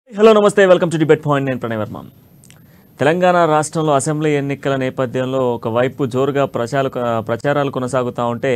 Hello నమస్తే welcome to debate point నేను ప్రణయ్ వర్మ తెలంగాణ రాష్ట్రంలో అసెంబ్లీ ఎన్నికల నేపథ్యంలో ఒకవైపు జోరుగా ప్రచారాలు ప్రచారాలు కొనసాగుతూ ఉంటే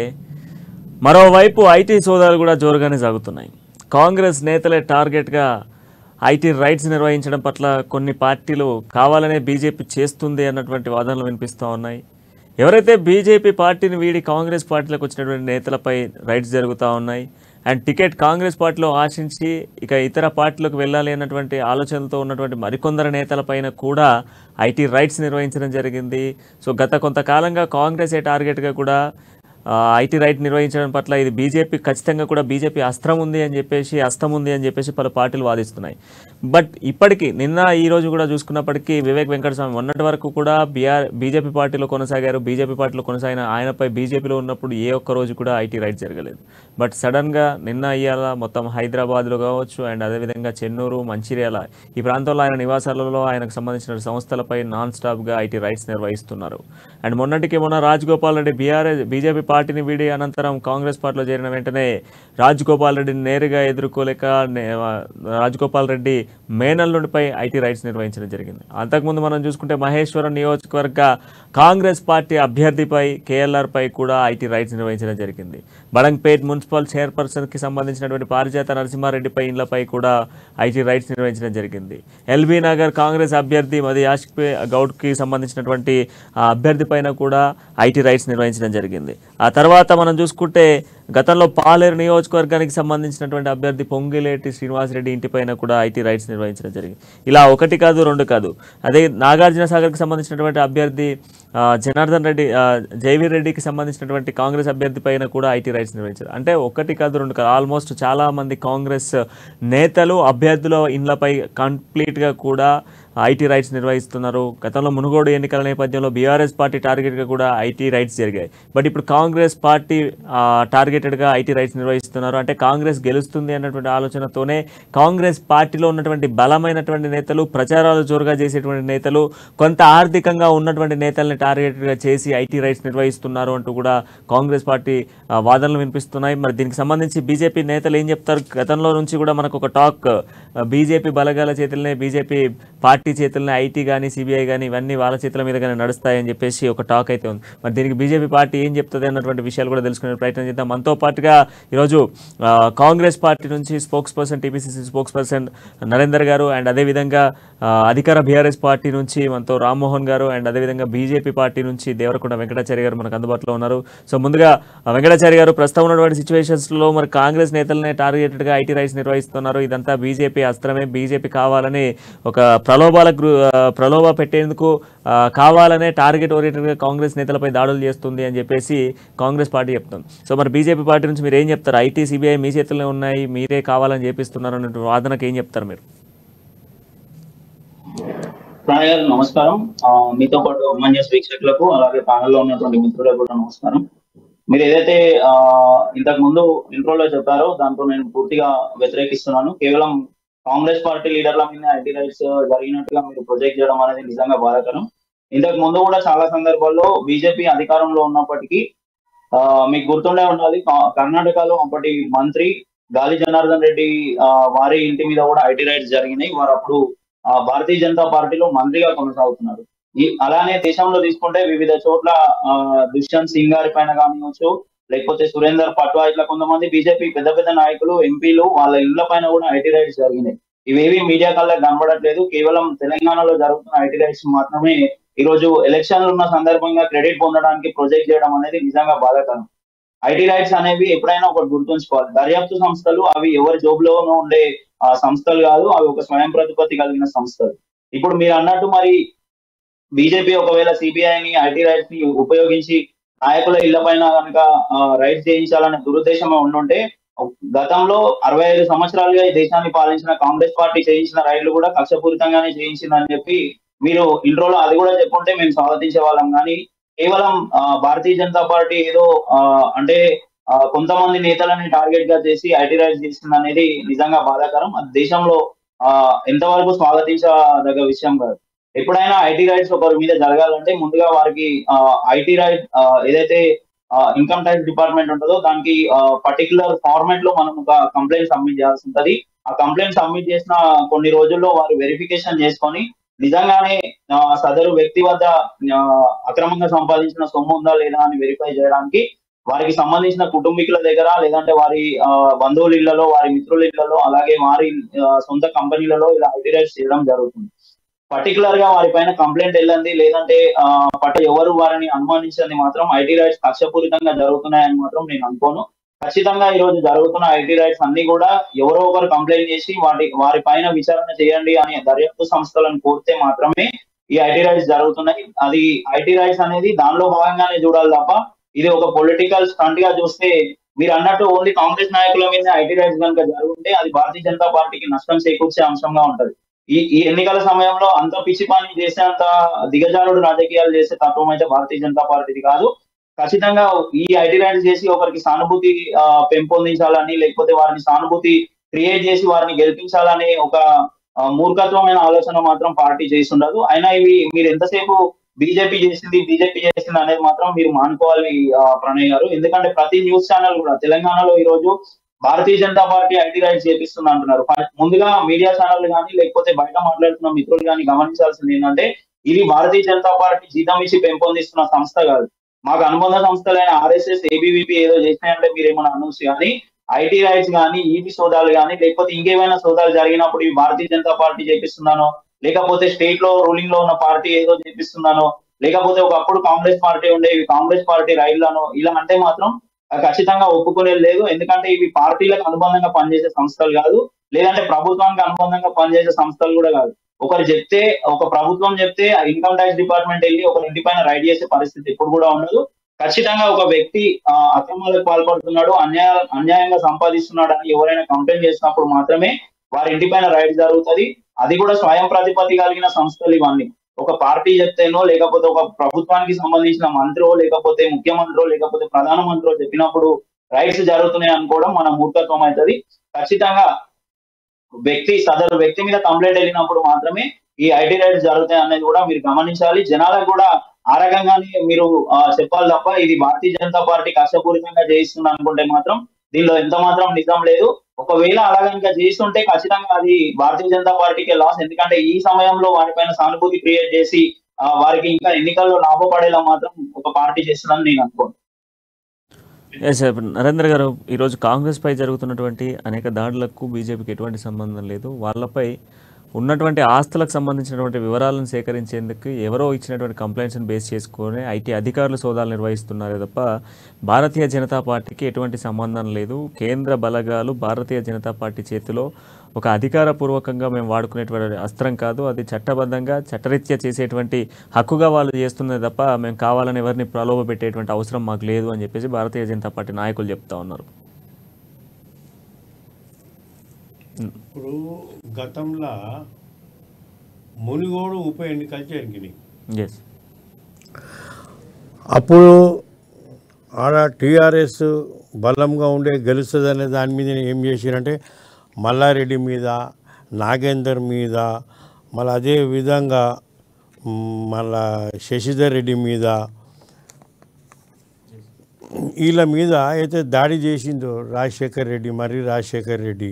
మరోవైపు ఐటీ సోదాలు కూడా జోరుగానే సాగుతున్నాయి కాంగ్రెస్ నేతలే టార్గెట్గా ఐటీ రైట్స్ నిర్వహించడం పట్ల కొన్ని పార్టీలు కావాలనే బీజేపీ చేస్తుంది అన్నటువంటి వాదనలు వినిపిస్తూ ఉన్నాయి ఎవరైతే బీజేపీ పార్టీని వీడి కాంగ్రెస్ పార్టీలోకి వచ్చినటువంటి నేతలపై రైట్స్ జరుగుతూ ఉన్నాయి అండ్ టికెట్ కాంగ్రెస్ పార్టీలో ఆశించి ఇక ఇతర పార్టీలకు వెళ్ళాలి అన్నటువంటి ఆలోచనలతో ఉన్నటువంటి మరికొందరు నేతలపైన కూడా ఐటీ రైట్స్ నిర్వహించడం జరిగింది సో గత కొంతకాలంగా కాంగ్రెస్ ఏ టార్గెట్గా కూడా ఆ, ఐటీ రైట్ నిర్వహించడం పట్ల ఇది బీజేపీ ఖచ్చితంగా కూడా బీజేపీ అస్త్రం ఉంది అని చెప్పేసి అస్తం ఉంది అని చెప్పేసి పలు పార్టీలు వాదిస్తున్నాయి బట్ ఇప్పటికీ నిన్న ఈ రోజు కూడా చూసుకున్నప్పటికీ వివేక్ వెంకటస్వామి మొన్నటి వరకు కూడా బీఆర్ బీజేపీ పార్టీలో కొనసాగారు బీజేపీ పార్టీలో కొనసాగిన ఆయనపై బీజేపీలో ఉన్నప్పుడు ఏ ఒక్క రోజు కూడా ఐటీ రైట్ జరగలేదు బట్ సడన్గా నిన్న ఇయ్యాల మొత్తం హైదరాబాద్లో కావచ్చు అండ్ అదేవిధంగా చెన్నూరు మంచిర్యాల ఈ ప్రాంతంలో ఆయన నివాసాలలో ఆయనకు సంబంధించిన సంస్థలపై నాన్ స్టాప్గా ఐటీ రైట్స్ నిర్వహిస్తున్నారు అండ్ మొన్నటికి మొన్న రాజగోపాల్ రెడ్డి బీఆర్ఎస్ బీజేపీ పార్టీని వీడి అనంతరం కాంగ్రెస్ పార్టీలో చేరిన వెంటనే రాజగోపాల్ రెడ్డిని నేరుగా ఎదుర్కోలేక నే- రాజగోపాల్ రెడ్డి మేనల్లుడిపై ఐటీ రైట్స్ నిర్వహించడం జరిగింది అంతకుముందు మనం చూసుకుంటే మహేశ్వరం నియోజకవర్గ కాంగ్రెస్ పార్టీ అభ్యర్థిపై కేఎల్ఆర్ పై కూడా ఐటీ రైట్స్ నిర్వహించడం జరిగింది బడంగ్పేట్ మున్సిపల్ చైర్పర్సన్ కి సంబంధించినటువంటి పారిజాత నరసింహారెడ్డిపై ఇండ్లపై కూడా ఐటీ రైట్స్ నిర్వహించడం జరిగింది ఎల్బీ నగర్ కాంగ్రెస్ అభ్యర్థి మది యాష్క్ గౌడ్కి సంబంధించినటువంటి ఆ అభ్యర్థి పైన కూడా ఐటీ రైట్స్ నిర్వహించడం జరిగింది ఆ తర్వాత మనం చూసుకుంటే గతంలో పాలేరు నియోజకవర్గానికి సంబంధించినటువంటి అభ్యర్థి పొంగిలేటి శ్రీనివాసరెడ్డి ఇంటిపైన కూడా ఐటీ రైట్స్ నిర్వహించడం జరిగింది ఇలా ఒకటి కాదు రెండు కాదు అదే నాగార్జున సాగర్కి సంబంధించినటువంటి అభ్యర్థి ఆ, జనార్దన్ రెడ్డి ఆ, జైవీర్ రెడ్డికి సంబంధించినటువంటి కాంగ్రెస్ అభ్యర్థి పైన కూడా ఐటీ రైట్స్ నిర్వహించారు అంటే ఒకటి కాదు రెండు కాదు ఆల్మోస్ట్ చాలా మంది కాంగ్రెస్ నేతలు అభ్యర్థుల ఇండ్లపై కంప్లీట్గా కూడా ఐటీ రైట్స్ నిర్వహిస్తున్నారు గతంలో మునుగోడు ఎన్నికల నేపథ్యంలో బీఆర్ఎస్ పార్టీ టార్గెట్గా కూడా ఐటీ రైట్స్ జరిగాయి బట్ ఇప్పుడు కాంగ్రెస్ పార్టీ ఆ, టార్గెటెడ్గా ఐటీ రైట్స్ నిర్వహిస్తున్నారు అంటే కాంగ్రెస్ గెలుస్తుంది అన్నటువంటి ఆలోచనతోనే కాంగ్రెస్ పార్టీలో ఉన్నటువంటి బలమైనటువంటి నేతలు ప్రచారాలు జోరుగా చేసేటువంటి నేతలు కొంత ఆర్థికంగా ఉన్నటువంటి నేతల్ని టార్గెట్గా చేసి ఐటీ రైట్స్ నిర్వహిస్తున్నారు అంటూ కూడా కాంగ్రెస్ పార్టీ ఆ, వాదనలు వినిపిస్తున్నాయి మరి దీనికి సంబంధించి బీజేపీ నేతలు ఏం చెప్తారు గతంలో నుంచి కూడా మనకు ఒక టాక్ బీజేపీ బలగాల చేతులనే బీజేపీ పార్టీ చేతులనే ఐటీ కానీ సిబిఐ కానీ ఇవన్నీ వాళ్ళ చేతుల మీదగానే నడుస్తాయని చెప్పేసి ఒక టాక్ అయితే ఉంది మరి దీనికి బీజేపీ పార్టీ ఏం చెప్తుంది అన్నటువంటి విషయాలు కూడా తెలుసుకునే ప్రయత్నం చేద్దాం మనతో పాటుగా ఈరోజు ఆ, కాంగ్రెస్ పార్టీ నుంచి spokesperson TPCC spokesperson Narender garu and అదేవిధంగా ఆ, అధికార బీఆర్ఎస్ పార్టీ నుంచి మనతో రామ్మోహన్ గారు అండ్ అదేవిధంగా బీజేపీ పార్టీ నుంచి దేవరకొండ వెంకటాచారి గారు మనకు అందుబాటులో ఉన్నారు సో ముందుగా ఆ, వెంకటాచారి గారు ప్రస్తుతం ఉన్నటువంటి సిచ్యువేషన్స్లో మరి కాంగ్రెస్ నేతలనే టార్గెటెడ్గా ఐటీ రైట్స్ నిర్వహిస్తున్నారు ఇదంతా బీజేపీ అస్త్రమే బీజేపీ కావాలని ఒక ప్రలోభాల గ్రూ ఆ, ప్రలోభ పెట్టేందుకు ఆ, కావాలనే టార్గెట్ ఓరియంటెడ్గా కాంగ్రెస్ నేతలపై దాడులు చేస్తుంది అని చెప్పేసి కాంగ్రెస్ పార్టీ చెప్తుంది సో మరి బీజేపీ పార్టీ నుంచి మీరు ఏం చెప్తారు ఐటీ సిబిఐ మీ చేతుల్లో ఉన్నాయి మీరే కావాలని చేపిస్తున్నారు అన్నట్టు వాదనకు ఏం చెప్తారు మీరు ప్రణయ్ గారు నమస్కారం ఆ, మీతో పాటు అమ్మన్యస్ వీక్షకులకు అలాగే ప్యానెల్లో ఉన్నటువంటి మిత్రులకు కూడా నమస్కారం మీరు ఏదైతే ఆ, ఇంతకు ముందు ఇంట్రోలో చెప్పారో దాంతో నేను పూర్తిగా వ్యతిరేకిస్తున్నాను కేవలం కాంగ్రెస్ పార్టీ లీడర్ల మీద ఐటీ రైట్స్ జరిగినట్టుగా మీరు ప్రొజెక్ట్ చేయడం అనేది నిజంగా బాధాకరం ఇంతకు ముందు కూడా చాలా సందర్భాల్లో బీజేపీ అధికారంలో ఉన్నప్పటికీ ఆ, మీకు గుర్తుండే ఉండాలి కా- కర్ణాటకలో అప్పటి మంత్రి గాలి జనార్దన్ రెడ్డి ఆ, వారి ఇంటి మీద కూడా ఐటీ రైట్స్ జరిగినాయి వారు అప్పుడు ఆ, భారతీయ జనతా పార్టీలో మంత్రిగా కొనసాగుతున్నారు ఈ అలానే దేశంలో తీసుకుంటే వివిధ చోట్ల ఆ, దుష్యంత్ సింగ్ గారి పైన కానివచ్చు లేకపోతే సురేందర్ పట్వా ఇట్లా కొంతమంది బీజేపీ పెద్ద పెద్ద నాయకులు ఎంపీలు వాళ్ళ ఇళ్ల పైన కూడా ఐటీ రైట్స్ జరిగినాయి ఇవేవి మీడియా కల్లా కనబడట్లేదు కేవలం తెలంగాణలో జరుగుతున్న ఐటీ రైట్స్ మాత్రమే ఈ రోజు ఎలక్షన్లు ఉన్న సందర్భంగా క్రెడిట్ పొందడానికి ప్రొజెక్ట్ చేయడం అనేది నిజంగా బాధాకరం ఐటీ రైట్స్ అనేవి ఎప్పుడైనా ఒకటి గుర్తుంచుకోవాలి దర్యాప్తు సంస్థలు అవి ఎవరి జోబులోనూ ఉండే ఆ, సంస్థలు కాదు అవి ఒక స్వయం ప్రతిపత్తి కలిగిన సంస్థలు ఇప్పుడు మీరు అన్నట్టు మరి బీజేపీ ఒకవేళ సిబిఐని ఐటీ రైట్స్ ని ఉపయోగించి నాయకుల ఇళ్ల పైన కనుక రైట్స్ చేయించాలనే దురుద్దేశం ఉండుంటే గతంలో అరవై ఐదు సంవత్సరాలుగా ఈ దేశాన్ని పాలించిన కాంగ్రెస్ పార్టీ చేయించిన రైళ్లు కూడా కక్షపూరితంగానే చేయించిందని చెప్పి మీరు ఇంట్రోలో అది కూడా చెప్పుంటే మేము స్వాగతించే వాళ్ళం కానీ కేవలం ఆ, భారతీయ జనతా పార్టీ ఏదో ఆ, అంటే ఆ, కొంతమంది నేతలని టార్గెట్ గా చేసి ఐటీ రైట్స్ చేసింది అనేది నిజంగా బాధాకరం అది దేశంలో ఆ, ఎంతవరకు స్వాగతించదగ్గ విషయం కాదు ఎప్పుడైనా ఐటీ రైట్స్ ఒకరి మీద జరగాలంటే ముందుగా వారికి ఐటీ రైట్ ఏదైతే ఇన్కమ్ ట్యాక్స్ డిపార్ట్మెంట్ ఉంటుందో దానికి పర్టికులర్ ఫార్మాట్ లో మనం ఒక కంప్లైంట్ సబ్మిట్ చేయాల్సి ఉంటది ఆ కంప్లైంట్ సబ్మిట్ చేసిన కొన్ని రోజుల్లో వారు వెరిఫికేషన్ చేసుకొని నిజంగానే ఆ, సదరు వ్యక్తి వద్ద ఆ, అక్రమంగా సంపాదించిన సొమ్ము ఉందా లేదా అని వెరిఫై చేయడానికి వారికి సంబంధించిన కుటుంబీకుల దగ్గర లేదంటే వారి ఆ, బంధువుల ఇళ్లలో వారి మిత్రుల ఇళ్లలో అలాగే వారి ఆ, సొంత కంపెనీలలో ఇలా ఐటీ రైట్స్ చేయడం జరుగుతుంది పర్టికులర్ గా వారి పైన కంప్లైంట్ వెళ్ళింది లేదంటే ఆ, పట్ట ఎవరు వారిని అనుమానించింది మాత్రం ఐటీ రైట్స్ కక్షపూరితంగా జరుగుతున్నాయని మాత్రం నేను అనుకోను ఖచ్చితంగా ఈ రోజు జరుగుతున్న ఐటీ రైట్స్ అన్ని కూడా ఎవరో ఒకరు కంప్లైంట్ చేసి వాటి వారి పైన విచారణ చేయండి అని దర్యాప్తు సంస్థలను కోరితే మాత్రమే ఈ ఐటీ రైట్స్ జరుగుతున్నాయి అది ఐటీ రైట్స్ అనేది దానిలో భాగంగానే చూడాలి తప్ప ఇది ఒక పొలిటికల్ స్టంట్ గా చూస్తే మీరు అన్నట్టు ఓన్లీ కాంగ్రెస్ నాయకుల మీద ఐటీ రైట్స్ కనుక జరుగుంటే అది భారతీయ జనతా పార్టీకి నష్టం చేకూర్చే అంశంగా ఉంటది ఈ ఈ ఎన్నికల సమయంలో అంత పిచ్చి పని చేసేంత దిగజారుడు రాజకీయాలు చేసే తత్వం అయితే భారతీయ జనతా పార్టీది కాదు ఖచ్చితంగా ఈ ఐటీ రైట్స్ చేసి ఒకరికి సానుభూతి ఆ, పెంపొందించాలని లేకపోతే వారిని సానుభూతి క్రియేట్ చేసి వారిని గెలిపించాలని ఒక ఆ, మూర్ఖత్వమైన ఆలోచన మాత్రం పార్టీ చేసి ఉండదు అయినా ఇవి మీరు ఎంతసేపు బీజేపీ చేసింది బీజేపీ చేసింది అనేది మాత్రం మీరు మానుకోవాలి ఆ, ప్రణయ్ గారు ఎందుకంటే ప్రతి న్యూస్ ఛానల్ కూడా తెలంగాణలో ఈ రోజు Bharatiya Janata party IT raids చేపిస్తుంది అంటున్నారు ఫ- ముందుగా మీడియా ఛానల్ కానీ లేకపోతే బయట మాట్లాడుతున్న మిత్రులు కానీ గమనించాల్సింది ఏంటంటే ఇది భారతీయ జనతా పార్టీ జీతం ఇచ్చి పెంపొందిస్తున్న సంస్థ కాదు మాకు అనుబంధ సంస్థలైన ఆర్ఎస్ఎస్ ఏబీవీపీ ఏదో చేసినాయంటే మీరు ఏమైనా అనౌన్స్ కానీ ఐటీ రైట్స్ కానీ ఈబీ సోదాలు కానీ లేకపోతే ఇంకేమైనా సోదాలు జరిగినప్పుడు ఇవి భారతీయ జనతా పార్టీ చేపిస్తున్నానో లేకపోతే స్టేట్ లో రూలింగ్ లో ఉన్న పార్టీ ఏదో చేపిస్తున్నానో లేకపోతే ఒకప్పుడు కాంగ్రెస్ పార్టీ ఉండే ఇవి కాంగ్రెస్ పార్టీ రైళ్లను ఇలా అంటే మాత్రం అది ఖచ్చితంగా ఒప్పుకునేది లేదు ఎందుకంటే ఇవి పార్టీలకు అనుబంధంగా పనిచేసే సంస్థలు కాదు లేదంటే ప్రభుత్వానికి అనుబంధంగా పనిచేసే సంస్థలు కూడా కాదు ఒకరు చెప్తే ఒక ప్రభుత్వం చెప్తే ఆ ఇన్కమ్ ట్యాక్స్ డిపార్ట్మెంట్ వెళ్ళి ఒక ఇంటి పైన రైడ్ చేసే పరిస్థితి ఎప్పుడు కూడా ఉండదు ఖచ్చితంగా ఒక వ్యక్తి ఆ, అక్రమాలకు పాల్పడుతున్నాడు అన్యాయ అన్యాయంగా సంపాదిస్తున్నాడు అని ఎవరైనా కంప్లైంట్ చేసినప్పుడు మాత్రమే వారి ఇంటి పైన రైడ్ జరుగుతుంది అది కూడా స్వయం ప్రతిపత్తి కలిగిన సంస్థలు ఇవన్నీ ఒక పార్టీ చెప్తేనో లేకపోతే ఒక ప్రభుత్వానికి సంబంధించిన మంత్రో లేకపోతే ముఖ్యమంత్రో లేకపోతే ప్రధానమంత్రో చెప్పినప్పుడు రైట్స్ జరుగుతున్నాయి అనుకోవడం మన మూర్ఖత్వం అవుతుంది ఖచ్చితంగా వ్యక్తి సదరు వ్యక్తి మీద కంప్లైంట్ వెళ్ళినప్పుడు మాత్రమే ఈ ఐటీ రైట్స్ జరుగుతాయి అనేది కూడా మీరు గమనించాలి జనాలకు కూడా ఆ రకంగానే మీరు ఆ, చెప్పాలి తప్ప ఇది భారతీయ జనతా పార్టీ కష్టపూరితంగా చేయిస్తుంది అనుకుంటే మాత్రం దీనిలో ఎంత మాత్రం నిజం లేదు ఒకవేళ అలా కనుక చేస్తుంటే ఖచ్చితంగా అది భారతీయ జనతా పార్టీకి లాస్ ఎందుకంటే ఈ సమయంలో వారిపైన సానుభూతి క్రియేట్ చేసి ఆ, వారికి ఇంకా ఎన్నికల్లో లాభపడేలా మాత్రం ఒక పార్టీ చేస్తుందని నేను అనుకోను ఎస్ సార్ ఇప్పుడు నరేంద్ర గారు ఈరోజు కాంగ్రెస్పై జరుగుతున్నటువంటి అనేక దాడులకు బీజేపీకి ఎటువంటి సంబంధం లేదు వాళ్ళపై ఉన్నటువంటి ఆస్తులకు సంబంధించినటువంటి వివరాలను సేకరించేందుకు ఎవరో ఇచ్చినటువంటి కంప్లైంట్స్ని బేస్ చేసుకొని ఐటీ అధికారులు సోదాలు నిర్వహిస్తున్నారే తప్ప భారతీయ జనతా పార్టీకి ఎటువంటి సంబంధం లేదు కేంద్ర బలగాలు భారతీయ జనతా పార్టీ చేతిలో ఒక అధికారపూర్వకంగా మేము వాడుకునేటువంటి అస్త్రం కాదు అది చట్టబద్ధంగా చట్టరీత్యా చేసేటువంటి హక్కుగా వాళ్ళు చేస్తున్నది తప్ప మేము కావాలని ఎవరిని ప్రలోభ పెట్టేటువంటి అవసరం మాకు లేదు అని చెప్పేసి భారతీయ జనతా పార్టీ నాయకులు చెప్తా ఉన్నారు ఇప్పుడు గతంలో మునిగోడు ఉప ఎన్నికలు జరిగినాయి ఎస్ అప్పుడు ఆడ టీఆర్ఎస్ బలంగా ఉండే గెలుస్తుందనే దాని మీద ఏం చేసిరంటే మల్లారెడ్డి మీద నాగేందర్ మీద మళ్ళీ అదే విధంగా మ్, మళ్ళా శశిధర్ రెడ్డి మీద వీళ్ళ మీద అయితే దాడి చేసిందో రాజశేఖర్ రెడ్డి మరి రాజశేఖర్ రెడ్డి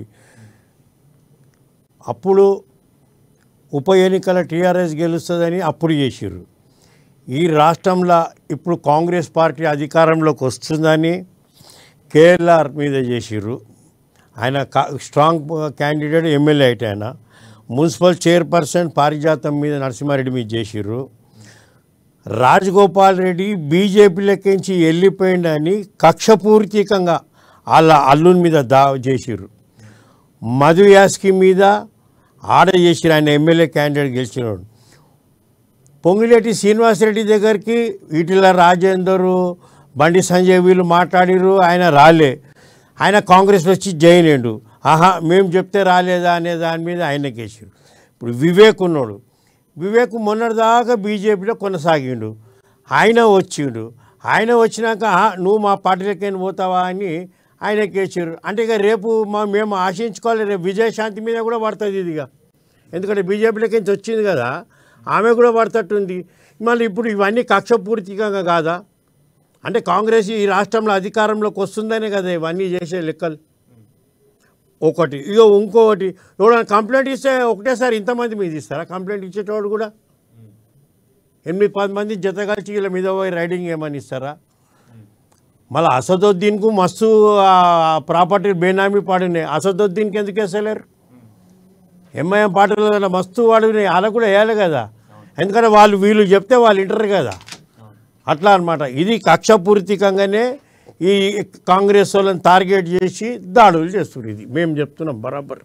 అప్పుడు ఉప ఎన్నికల టీఆర్ఎస్ గెలుస్తుందని అప్పుడు చేసిర్రు ఈ రాష్ట్రంలో ఇప్పుడు కాంగ్రెస్ పార్టీ అధికారంలోకి వస్తుందని కేఎల్ఆర్ మీద చేసిర్రు ఆయన కా స్ట్రాంగ్ క్యాండిడేట్ ఎమ్మెల్యే అయితే ఆయన మున్సిపల్ చైర్పర్సన్ పారిజాతం మీద నరసింహారెడ్డి మీద చేసిర్రు రాజగోపాల్ రెడ్డి బీజేపీలకించి వెళ్ళిపోయిండని కక్షపూర్తికంగా వాళ్ళ అల్లుని మీద దా చేసిర్రు మధు యాస్కి మీద ఆడ చేసిరు ఆయన ఎమ్మెల్యే క్యాండిడేట్ గెలిచినాడు పొంగిలేటి శ్రీనివాసరెడ్డి దగ్గరికి ఈటిల రాజేందరు బండి సంజయ్ వీళ్ళు మాట్లాడిరు ఆయన రాలే ఆయన కాంగ్రెస్ వచ్చి జాయిన్ అయ్యిండు ఆహా మేము చెప్తే రాలేదా అనే దాని మీద ఆయన కేసారు ఇప్పుడు వివేక్ ఉన్నాడు వివేక్ మొన్నటిదాకా బీజేపీలో కొనసాగిండు ఆయన వచ్చిండు ఆయన వచ్చినాక "ఆ, నువ్వు మా పార్టీలకైనా పోతావా అని ఆయన కేసారు అంటే ఇక రేపు మా మేము ఆశించుకోవాలి రేపు విజయశాంతి మీద కూడా పడుతుంది ఇది ఇక ఎందుకంటే బీజేపీలోకి నుంచి వచ్చింది కదా ఆమె కూడా పడతట్టుంది మళ్ళీ ఇప్పుడు ఇవన్నీ కక్షపూర్తికంగా కాదా అంటే కాంగ్రెస్ ఈ రాష్ట్రంలో అధికారంలోకి వస్తుందనే కదా ఇవన్నీ చేసే లెక్కలు ఒకటి ఇక ఇంకొకటి ఎవరైనా కంప్లైంట్ ఇస్తే ఒకటేసారి ఇంతమంది మీద ఇస్తారా కంప్లైంట్ ఇచ్చేటోడు కూడా ఎనిమిది పది మంది జత కలిసి వీళ్ళ మీద పోయి రైడింగ్ ఏమని ఇస్తారా మళ్ళీ అసదుద్దీన్కు మస్తు ప్రాపర్టీ బేనామీ పాడినాయి అసదుద్దీన్కి ఎందుకు వేసలేరు ఎంఐఎం పార్టీలో మస్తు వాడినాయి అలా కూడా వేయాలి కదా ఎందుకంటే వాళ్ళు వీళ్ళు చెప్తే వాళ్ళు వింటారు కదా అట్లా అన్నమాట ఇది కక్షపూరితంగానే ఈ కాంగ్రెస్ వాళ్ళని టార్గెట్ చేసి దాడులు చేస్తున్నారు ఇది మేము చెప్తున్నాం బరాబర్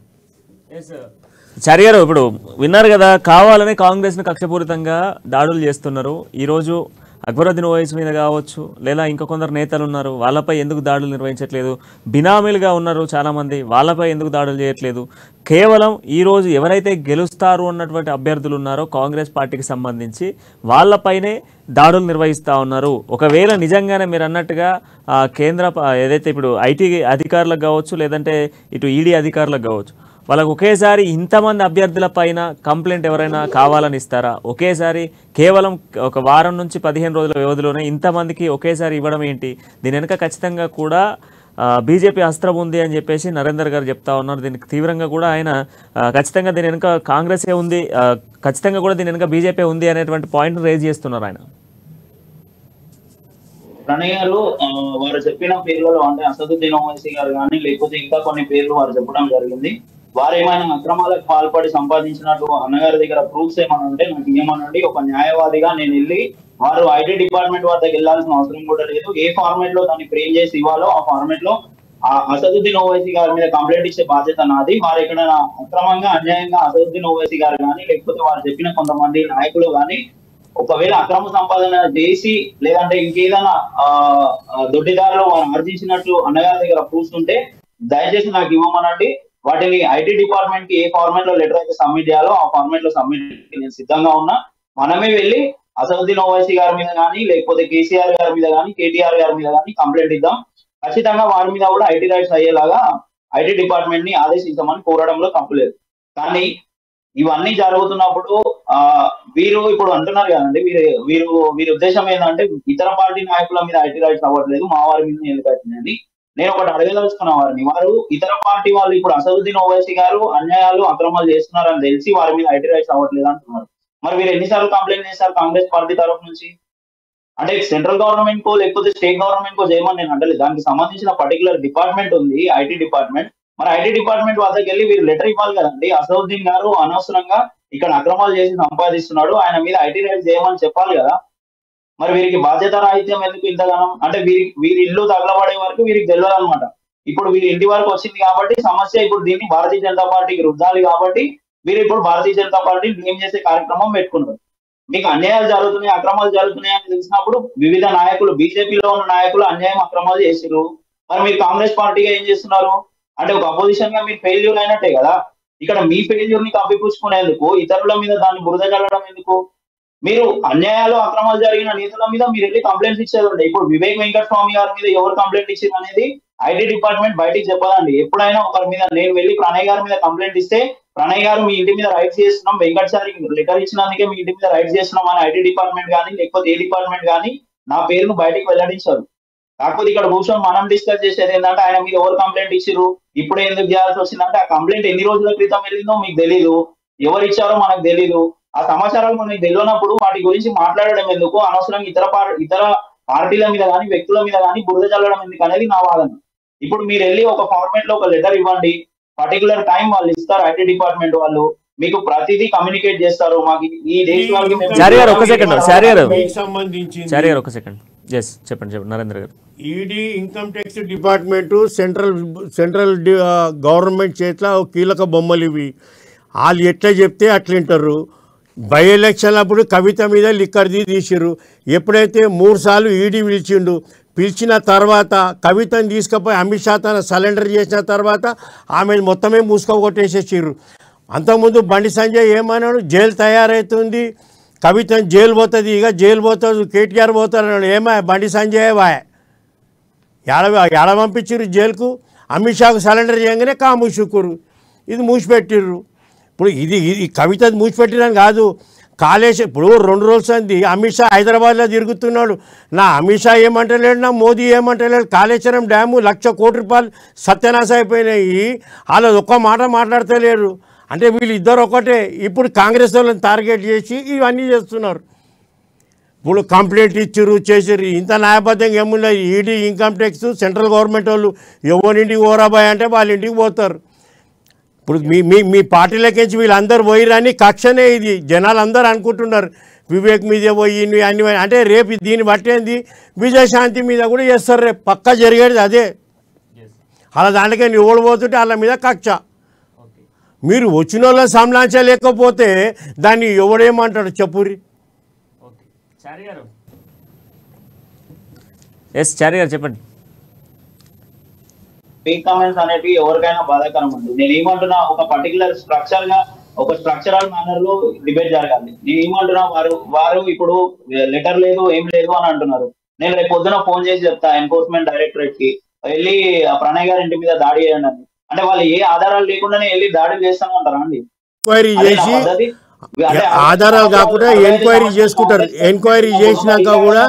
చారి గారు ఇప్పుడు విన్నారు కదా కావాలని కాంగ్రెస్ ను కక్షపూరితంగా దాడులు చేస్తున్నారు ఈ రోజు అక్బరుద్దీన్ ఓవైసీ మీద కావచ్చు లేదా ఇంకా కొందరు నేతలు ఉన్నారు వాళ్ళపై ఎందుకు దాడులు నిర్వహించట్లేదు బినామీలుగా ఉన్నారు చాలా మంది వాళ్ళపై ఎందుకు దాడులు చేయట్లేదు కేవలం ఈ రోజు ఎవరైతే గెలుస్తారు అన్నటువంటి అభ్యర్థులు ఉన్నారో కాంగ్రెస్ పార్టీకి సంబంధించి వాళ్ళపైనే దాడులు నిర్వహిస్తూ ఉన్నారు ఒకవేళ నిజంగానే మీరు అన్నట్టుగా ఆ, కేంద్ర ప- ఏదైతే ఇప్పుడు ఐటీ అధికారులకు కావచ్చు లేదంటే ఇటు ఈడీ అధికారులకు కావచ్చు వాళ్ళకు ఒకేసారి ఇంతమంది అభ్యర్థుల పైన కంప్లైంట్ ఎవరైనా కావాలని ఇస్తారా ఒకేసారి కేవలం ఒక వారం నుంచి పదిహేను రోజుల వ్యవధిలోనే ఇంతమందికి ఒకేసారి ఇవ్వడం ఏంటి దీని వెనుక ఖచ్చితంగా కూడా బీజేపీ అస్త్రం ఉంది అని చెప్పేసి నరేందర్ గారు చెప్తా ఉన్నారు దీనికి తీవ్రంగా కూడా ఆయన ఆ, ఖచ్చితంగా దీని వెనుక కాంగ్రెసే ఉంది ఆ, ఖచ్చితంగా కూడా దీని వెనుక బీజేపీ ఉంది అనేటువంటి పాయింట్ రేజ్ చేస్తున్నారు ఆయన ప్రణయ్ గారు ఆ, వారు చెప్పిన పేర్లలో అంటే అసదుద్దీన్ ఓవైసీ గారు కానీ లేకపోతే ఇంకా కొన్ని పేర్లు వారు చెప్పడం జరిగింది వారు ఏమైనా అక్రమాలకు పాల్పడి సంపాదించినట్టు అన్నగారి దగ్గర ప్రూఫ్స్ ఏమైనా ఉంటే నాకు ఇవ్వమనండి ఒక న్యాయవాదిగా నేను వెళ్ళి వారు ఐటీ డిపార్ట్మెంట్ వద్దకు వెళ్ళాల్సిన అవసరం కూడా లేదు ఏ ఫార్మేట్ లో దాన్ని ఫ్రేమ్ చేసి ఇవ్వాలో ఆ ఫార్మేట్ లో ఆ అసదుద్దీన్ ఓవైసీ గారి మీద కంప్లైంట్ ఇచ్చే బాధ్యత నాది వారు ఇక్కడ అక్రమంగా అన్యాయంగా అసదుద్దీన్ ఓవైసీ గారు కానీ లేకపోతే వారు చెప్పిన కొంతమంది నాయకులు కానీ ఒకవేళ అక్రమ సంపాదన చేసి లేదంటే ఇంకేదైనా ఆ, ఆ, దొడ్డిదారిలో వారు ఆర్జించినట్లు అన్నగారి దగ్గర ప్రూఫ్స్ ఉంటే దయచేసి నాకు ఇవ్వమనండి వాటిని ఐటీ డిపార్ట్మెంట్ కి ఏ ఫార్మాట్ లో లెటర్ అయితే సబ్మిట్ చేయాలో ఆ ఫార్మాట్ లో సబ్మిట్ నేను సిద్ధంగా ఉన్నా మనమే వెళ్ళి అసదుద్దీన్ ఓవైసీ గారి మీద కానీ లేకపోతే కేసీఆర్ గారి మీద కానీ కేటీఆర్ గారి మీద కానీ కంప్లైంట్ ఇద్దాం ఖచ్చితంగా వారి మీద కూడా ఐటీ రైట్స్ అయ్యేలాగా ఐటీ డిపార్ట్మెంట్ ని ఆదేశించమని కోరడంలో తప్పులేదు కానీ ఇవన్నీ జరుగుతున్నప్పుడు ఆ వీరు ఇప్పుడు అంటున్నారు కదండి వీరు వీరు వీరి ఉద్దేశం ఏంటంటే ఇతర పార్టీ నాయకుల మీద ఐటీ రైట్స్ అవ్వట్లేదు మా వారి మీద ఎందుకు అవుతుందని నేను ఒకటి అడగదలుచుకున్న వారిని వారు ఇతర పార్టీ వాళ్ళు ఇప్పుడు అసదుద్దీన్ ఓవైసీ గారు అన్యాయాలు అక్రమాలు చేస్తున్నారని తెలిసి వారి మీద ఐటీ రైట్స్ అవ్వట్లేదు అంటున్నారు మరి వీరు ఎన్నిసార్లు కంప్లైంట్ చేశారు కాంగ్రెస్ పార్టీ తరఫు నుంచి అంటే సెంట్రల్ గవర్నమెంట్ కో లేకపోతే స్టేట్ గవర్నమెంట్ కో చేయమని నేను అంటలేదు దానికి సంబంధించిన పర్టికులర్ డిపార్ట్మెంట్ ఉంది ఐటీ డిపార్ట్మెంట్ మరి ఐటీ డిపార్ట్మెంట్ వద్దకు వెళ్ళి వీరు లెటర్ ఇవ్వాలి కదండి అసదుద్దీన్ గారు అనవసరంగా ఇక్కడ అక్రమాలు చేసి సంపాదిస్తున్నాడు ఆయన మీద ఐటీ రైట్ చేయమని చెప్పాలి కదా మరి వీరికి బాధ్యత రాహిత్యం ఎందుకు ఇంతగానం అంటే వీరి వీరి ఇల్లు తగలబడే వరకు వీరికి తెలియదు అనమాట ఇప్పుడు వీరి ఇంటి వరకు వచ్చింది కాబట్టి సమస్య ఇప్పుడు దీన్ని భారతీయ జనతా పార్టీకి రుద్దాలి కాబట్టి వీరు ఇప్పుడు భారతీయ జనతా పార్టీ బ్లేమ్ చేసే కార్యక్రమం పెట్టుకున్నారు మీకు అన్యాయాలు జరుగుతున్నాయి అక్రమాలు జరుగుతున్నాయి అని తెలిసినప్పుడు వివిధ నాయకులు బీజేపీలో ఉన్న నాయకులు అన్యాయం అక్రమాలు చేసిరు మరి మీరు కాంగ్రెస్ పార్టీగా ఏం చేస్తున్నారు అంటే ఒక అపోజిషన్ గా మీరు ఫెయిల్యూర్ అయినట్టే కదా ఇక్కడ మీ ఫెయిల్యూర్ ని కప్పిపుచ్చుకునేందుకు ఇతరుల మీద దాన్ని బురద చల్లడం ఎందుకు మీరు అన్యాయాలు అక్రమాలు జరిగిన నేతల మీద మీరు వెళ్ళి కంప్లైంట్స్ ఇచ్చేదండి ఇప్పుడు వివేక్ వెంకట స్వామి గారి మీద ఎవరు కంప్లైంట్ ఇచ్చారు అనేది ఐటీ డిపార్ట్మెంట్ బయటికి చెప్పదండి ఎప్పుడైనా ఒకరి మీద నేను వెళ్ళి ప్రణయ్ గారి మీద కంప్లైంట్ ఇస్తే ప్రణయ్ గారు మీ ఇంటి మీద రైట్స్ చేస్తున్నాం వెంకట్ సార్ లెటర్ ఇచ్చినందుకే మీ ఇంటి మీద రైట్స్ చేస్తున్నాం అని ఐటీ డిపార్ట్మెంట్ కానీ లేకపోతే ఏ డిపార్ట్మెంట్ కానీ నా పేరును బయటికి వెల్లడించారు కాకపోతే ఇక్కడ కూర్చొని మనం డిస్కస్ చేసేది ఏంటంటే ఆయన మీద ఎవరు కంప్లైంట్ ఇచ్చారు ఇప్పుడు ఎందుకు చేయాల్సి వచ్చిందంటే ఆ కంప్లైంట్ ఎన్ని రోజుల క్రితం వెళ్ళిందో మీకు తెలీదు ఎవరు ఇచ్చారో మనకు తెలీదు ఆ సమాచారాలు మనకి తెలియనప్పుడు వాటి గురించి మాట్లాడడం ఎందుకు అనవసరంగా ఇతర పార్- ఇతర పార్టీల మీద కానీ వ్యక్తుల మీద కానీ బురద చల్లడం ఎందుకు అనేది నా వాదన ఇప్పుడు మీరు వెళ్ళి ఒక ఫార్మేట్ లో ఒక లెటర్ ఇవ్వండి పర్టికులర్ టైం వాళ్ళు ఇస్తారు ఐటీ డిపార్ట్మెంట్ వాళ్ళు మీకు ప్రతిదీ కమ్యూనికేట్ చేస్తారు మాకు ఈ డేట్ వరకు మేము- చారి గారు, ఒక్క second, చారి గారు. మీకు సంబంధించింది చారి గారు ఒక సెకండ్ ఎస్ చెప్పండి చెప్పండి Narendra garu ED income tax department central central డి- ఆ, గవర్నమెంట్ చేతిలో ఒక కీలక బొమ్మలు ఇవి వాళ్ళు ఎట్లా చెప్తే అట్లా వింటారు బై ఎలక్షన్ అప్పుడు కవిత మీద లిక్కర్ది తీసిర్రు ఎప్పుడైతే మూడు సార్లు ఈడీ పిలిచిండు పిలిచిన తర్వాత కవితను తీసుకుపోయి అమిత్ షా తన సరెండర్ చేసిన తర్వాత ఆమె మొత్తమే మూసుకోగొట్టేసేసిర్రు అంతకుముందు బండి సంజయ్ ఏమన్నాడు జైలు తయారవుతుంది కవితను జైలు పోతుంది ఇక జైలు పోతుంది కేటీఆర్ పోతాడు అన్నాడు ఏమా బండి సంజయ్ వాయ్ ఏడ ఏడ పంపించారు జైలుకు అమిత్ షాకు సరెండర్ చేయగానే కాము షుకురు ఇది మూసిపెట్టిర్రు ఇప్పుడు ఇది ఇది కవిత మూసిపెట్టిరని కాదు కాళేశ్వరం ఇప్పుడు రెండు రోజులు అంది అమిత్ షా హైదరాబాద్లో తిరుగుతున్నాడు నా అమిత్ షా ఏమంటలేడు నా మోదీ ఏమంటలేడు కాళేశ్వరం డ్యాము లక్ష కోటి రూపాయలు సత్యనాశ అయిపోయినాయి వాళ్ళు ఒక్క మాట మాట్లాడతలేరు అంటే వీళ్ళు ఇద్దరు ఒకటే ఇప్పుడు కాంగ్రెస్ వాళ్ళని టార్గెట్ చేసి ఇవన్నీ చేస్తున్నారు ఇప్పుడు కంప్లైంట్ ఇచ్చారు చేసారు ఇంత న్యాయబద్ధంగా ఏమున్నాయి ED income tax central government వాళ్ళు ఎవరింటికి ఓరాబాయ్ అంటే వాళ్ళ ఇంటికి పోతారు ఇప్పుడు మీ మీ మీ పార్టీలకించి వీళ్ళందరూ పోయిరని కక్షనే ఇది జనాలు అందరూ అనుకుంటున్నారు వివేక్ మీదే పోయి ఇన్ని అన్ని పోయి- అంటే రేపు దీన్ని బట్టేంది విజయశాంతి మీద కూడా చేస్తారు రేపు పక్కా జరిగేది అదే అలా దాంట్లోకి నువ్వు ఓడిపోతుంటే వాళ్ళ మీద కక్ష మీరు వచ్చిన వాళ్ళని సంలాంచలేకపోతే దాన్ని ఎవడేమంటాడు చెప్పురి ఓకే చారి గారు ఎస్ చారి గారు చెప్పండి ఫేక్ కామెంట్స్ అనేటివి ఎవరికైనా బాధాకరం ఉంటుంది నేను ఏమంటున్నా ఒక పర్టికులర్ స్ట్రక్చర్ గా ఒక స్ట్రక్చరల్ మేనర్ లో డిబేట్ జరగాలి నేను ఏమంటున్నా వారు వారు ఇప్పుడు లెటర్ లేదు ఏం లేదు అని అంటున్నారు నేను రేపు పొద్దున ఫోన్ చేసి చెప్తా ఎన్ఫోర్స్మెంట్ డైరెక్టరేట్ కి వెళ్ళి ఆ ప్రణయ్ గారి ఇంటి మీద దాడి చేయండి అని అంటే వాళ్ళు ఏ ఆధారాలు లేకుండానే వెళ్ళి దాడి చేస్తామంటారా అండి ఎంక్వైరీ అదేనా చేసి పద్ధతి? అంటే ఆధారాలు కాకుండా ఎంక్వైరీ చేసుకుంటారు ఎంక్వైరీ చేసినాక కూడా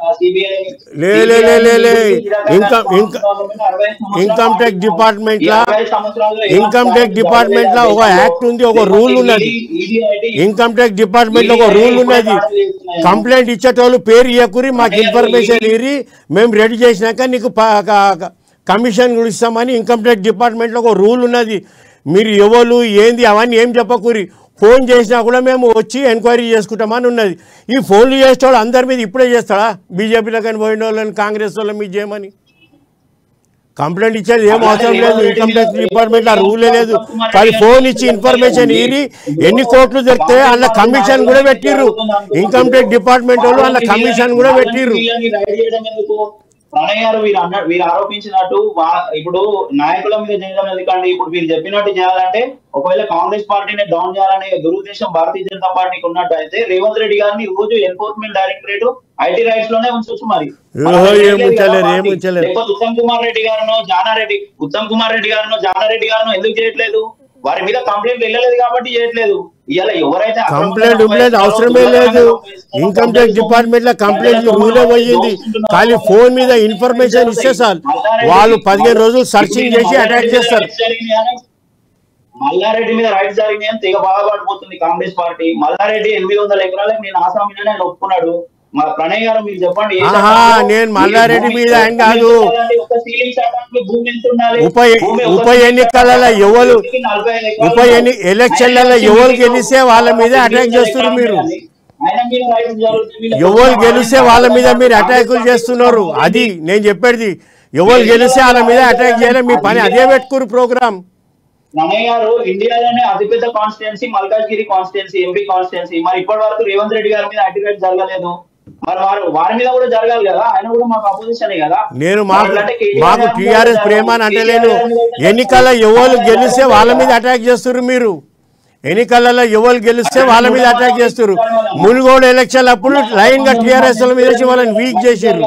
లే, లే, లే, లే, లే. Income income income tax department లా ఇన్కమ్ ట్యాక్స్ డిపార్ట్మెంట్ లా ఒక యాక్ట్ ఉంది ఒక రూల్ ఉన్నది ఇన్కమ్ ట్యాక్స్ డిపార్ట్మెంట్ లో ఒక రూల్ ఉన్నది కంప్లైంట్ ఇచ్చేటోళ్ళు పేరు ఇవ్వకురి మాకు ఇన్ఫర్మేషన్ ఇరి మేము రెడీ చేసినాక నీకు ప- క- క- కమిషన్ కూడా ఇస్తామని ఇన్కమ్ ట్యాక్స్ డిపార్ట్మెంట్లో ఒక రూల్ ఉన్నది మీరు ఎవరు ఏంది అవన్నీ ఏం చెప్పకూరి ఫోన్ చేసినా కూడా మేము వచ్చి ఎంక్వైరీ చేసుకుంటామని ఉన్నది ఈ ఫోన్లు చేసేవాళ్ళు అందరి మీద ఇప్పుడే చేస్తాడా బీజేపీలో కానీ పోయిన వాళ్ళని కాంగ్రెస్ వాళ్ళ మీద చేయమని కంప్లైంట్ ఇచ్చేది ఏం అవసరం లేదు ఇన్కమ్ ట్యాక్స్ డిపార్ట్మెంట్ ఆ రూలే లేదు కానీ ఫోన్ ఇచ్చి ఇన్ఫర్మేషన్ ఇరి ఎన్ని కోట్లు దొరికితే అందులో కమిషన్ కూడా పెట్టిర్రు ఇన్కమ్ ట్యాక్స్ డిపార్ట్మెంట్ వాళ్ళు అందులో కమిషన్ కూడా పెట్టిర్రు ప్రణయ్ గారు వీరు అన్న వీరు ఆరోపించినట్టు వా- ఇప్పుడు నాయకుల మీద చేయడం ఎందుకండి ఇప్పుడు వీరు చెప్పినట్టు చేయాలంటే ఒకవేళ కాంగ్రెస్ పార్టీని డౌన్ చేయాలనే దురుద్దేశం భారతీయ జనతా పార్టీకి ఉన్నట్టు అయితే రేవంత్ రెడ్డి గారిని రోజు ఎన్ఫోర్స్మెంట్ డైరెక్టరేట్ ఐటీ రైట్స్ లోనే ఉంచొచ్చు మరి ఓహో, ఏం ఉంచలేరు, ఏం ఉంచలేరు. లేకపోతే ఉత్తమ్ కుమార్ రెడ్డి గారును జానారెడ్డి ఉత్తమ్ కుమార్ రెడ్డి గారును జానారెడ్డి గారును ఎందుకు చేయట్లేదు వారి మీద కంప్లైంట్ వెళ్ళలేదు కాబట్టి చేయట్లేదు ఇవాళ ఎవరైతే అక్రమంగా కంప్లైంట్ ఇవ్వలేదు అవసరమే లేదు ఇన్కమ్ ట్యాక్స్ డిపార్ట్మెంట్ లో కంప్లైంట్ రూలే పోయింది కానీ ఫోన్ మీద ఇన్ఫర్మేషన్ ఇస్తే సార్ వాళ్ళు పదిహేను రోజులు సర్చింగ్ చేసి అటాక్ చేస్తారు మల్లారెడ్డి మీద రైట్ జరిగింది అని తెగ బాధపడిపోతుంది కాంగ్రెస్ పార్టీ మల్లారెడ్డి ఎనిమిది వందల ఎకరాలకు నేను ఆసామిని ఆయన ఒప్పుకున్నాడు మా ప్రణయ్ గారు మీరు చెప్పండి ఏ ఆహా, చట్టంలో నేను మల్లారెడ్డి మీద ఆయన కాదు. ఒక సీలింగ్ చట్టానికి భూమి ఎంత ఉండాలి? ఉప భూమి ఉప ఒక ఎన్నికలలో ఎవరు నలభై ఐదు ఎకరాలు ఉప ఎన్ని ఎలక్షన్లలో ఎవరు గెలిస్తే వాళ్ళ మీద అటాక్ చేస్తున్నారు మీరు ఆయన మీద రైట్స్ జరుగుతుంది వీళ్ళ ఎవరు గెలిస్తే వాళ్ళ మీద మీరు అటాకులు చేస్తున్నారు అది నేను చెప్పేది ఎవరు గెలిస్తే వాళ్ళ మీద అటాక్ చేయడం మీ పని అదే పెట్టుకురు ప్రోగ్రామ్ రమయ్య గారు ఇండియాలోనే అతిపెద్ద constituency Malkajgiri constituency MP constituency మరి ఇప్పటి వరకు రేవంత్ రెడ్డి గారి మీద ఐటీ రైట్ జరగలేదు మరి వారు వారి మీద కూడా జరగాలి కదా ఆయన కూడా మాకు అపోజిషన్ కదా నేను మాకు అట్లంటే కేటీఆర్ మాకు గారి మీద టీఆర్ఎస్ జరగాలి. ప్రేమ అని అంటలేను కేటీఆర్ గారి మీద ఎన్నికల్లో ఎవరు గెలిస్తే వాళ్ళ మీద అటాక్ చేస్తున్నారు మీరు ఎన్నికలలో ఎవరు గెలిస్తే వాళ్ళ మీద అటాక్ చేస్తారు మునుగోడు ఎలక్షన్ అప్పుడు లైన్ గా టీఆర్ఎస్ వాళ్ళ మీద వేసి వాళ్ళని వీక్ చేసారు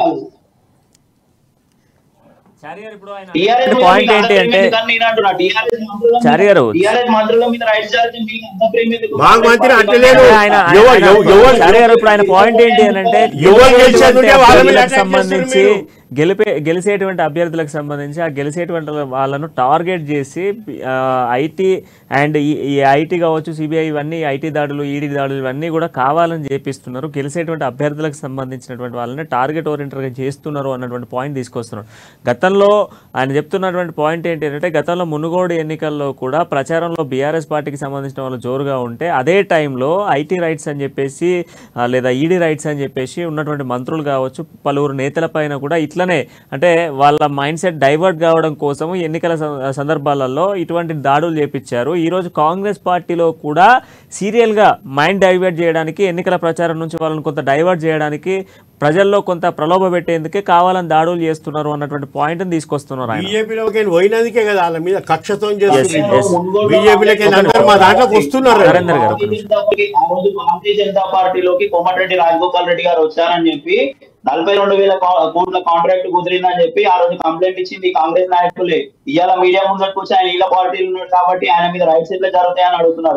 చారి గారు ఇప్పుడు ఆయన TRS మీద పాయింట్ మీకు ఏంటి అంత అంటే ప్రేమ ఎందుకని నేను అంటున్నా? TRS మంత్రుల మీద- చారి గారు. TRS మంత్రుల మీద రైట్స్ జరిగితే మీకు అంత ప్రేమ ఎందుకు? మాకు మంత్రి అంటలేడు. ఆయన ఎవరు- ఆయన- ఎవరు- ఎవరు- చారి గారు ఇప్పుడు ఆయన పాయింట్ ఏంటి అని అంటే ఎవరు గెలిచేటువంటి గెలిచేటువంటి వాళ్ళ మీద అభ్యర్థులకు attack సంబంధించి చేస్తున్నారు మీరు. గెలిపే గెలిచేటువంటి అభ్యర్థులకు సంబంధించి ఆ గెలిచేటువంటి వాళ్ళను టార్గెట్ చేసి ఐటీ అండ్ ఈ ఐటీ కావచ్చు సిబిఐ ఇవన్నీ ఐటీ దాడులు ఈడీ దాడులు ఇవన్నీ కూడా కావాలని చేపిస్తున్నారు గెలిచేటువంటి అభ్యర్థులకు సంబంధించినటువంటి వాళ్ళని టార్గెట్ ఓరియంటెడ్గా చేస్తున్నారు అన్నటువంటి పాయింట్ తీసుకొస్తున్నారు గతంలో ఆయన చెప్తున్నటువంటి పాయింట్ ఏంటి అంటే గతంలో మునుగోడు ఎన్నికల్లో కూడా ప్రచారంలో బీఆర్ఎస్ పార్టీకి సంబంధించిన వాళ్ళు జోరుగా ఉంటే అదే టైంలో ఐటీ రైట్స్ అని చెప్పేసి ఆ, లేదా ఈడీ రైట్స్ అని చెప్పేసి ఉన్నటువంటి మంత్రులు కావచ్చు పలువురు నేతల పైన కూడా ఇట్లనే అంటే వాళ్ళ మైండ్ సెట్ డైవర్ట్ కావడం కోసం ఎన్నికల సం- సందర్భాలలో ఇటువంటి దాడులు చేపించారు ఈరోజు కాంగ్రెస్ పార్టీలో కూడా సీరియల్గా మైండ్ డైవర్ట్ చేయడానికి ఎన్నికల ప్రచారం నుంచి వాళ్ళని కొంత డైవర్ట్ చేయడానికి ప్రజల్లో కొంత ప్రలోభ పెట్టేందుకే కావాలని దాడులు చేస్తున్నారు అన్నటువంటి పాయింట్ని తీసుకొస్తున్నారు ఆయన బీజేపీలోకి పోయినందుకే కదా వాళ్ళ మీద కక్షతో Yes, yes. బీజేపీలోకి అందరు మా దాంట్లోకి వస్తున్నారు నరేందర్ గారు, ఒక భారతీయ జనతా పార్టీ ఆ రోజు భారతీయ జనతా పార్టీలోకి కోమటిరెడ్డి రాజగోపాల్ రెడ్డి గారు వచ్చారని చెప్పి నలభై రెండు వేల కో- కోట్ల కాంట్రాక్ట్ కుదిరిందని చెప్పి ఆ రోజు కంప్లైంట్ ఇచ్చింది కాంగ్రెస్ నాయకులే ఇవాళ మీడియా ముందరకు వచ్చి ఆయన ఇలా పార్టీలు ఉన్నాడు కాబట్టి ఆయన మీద రైట్స్ ఎట్లా జరుగుతాయని అడుగుతున్నారు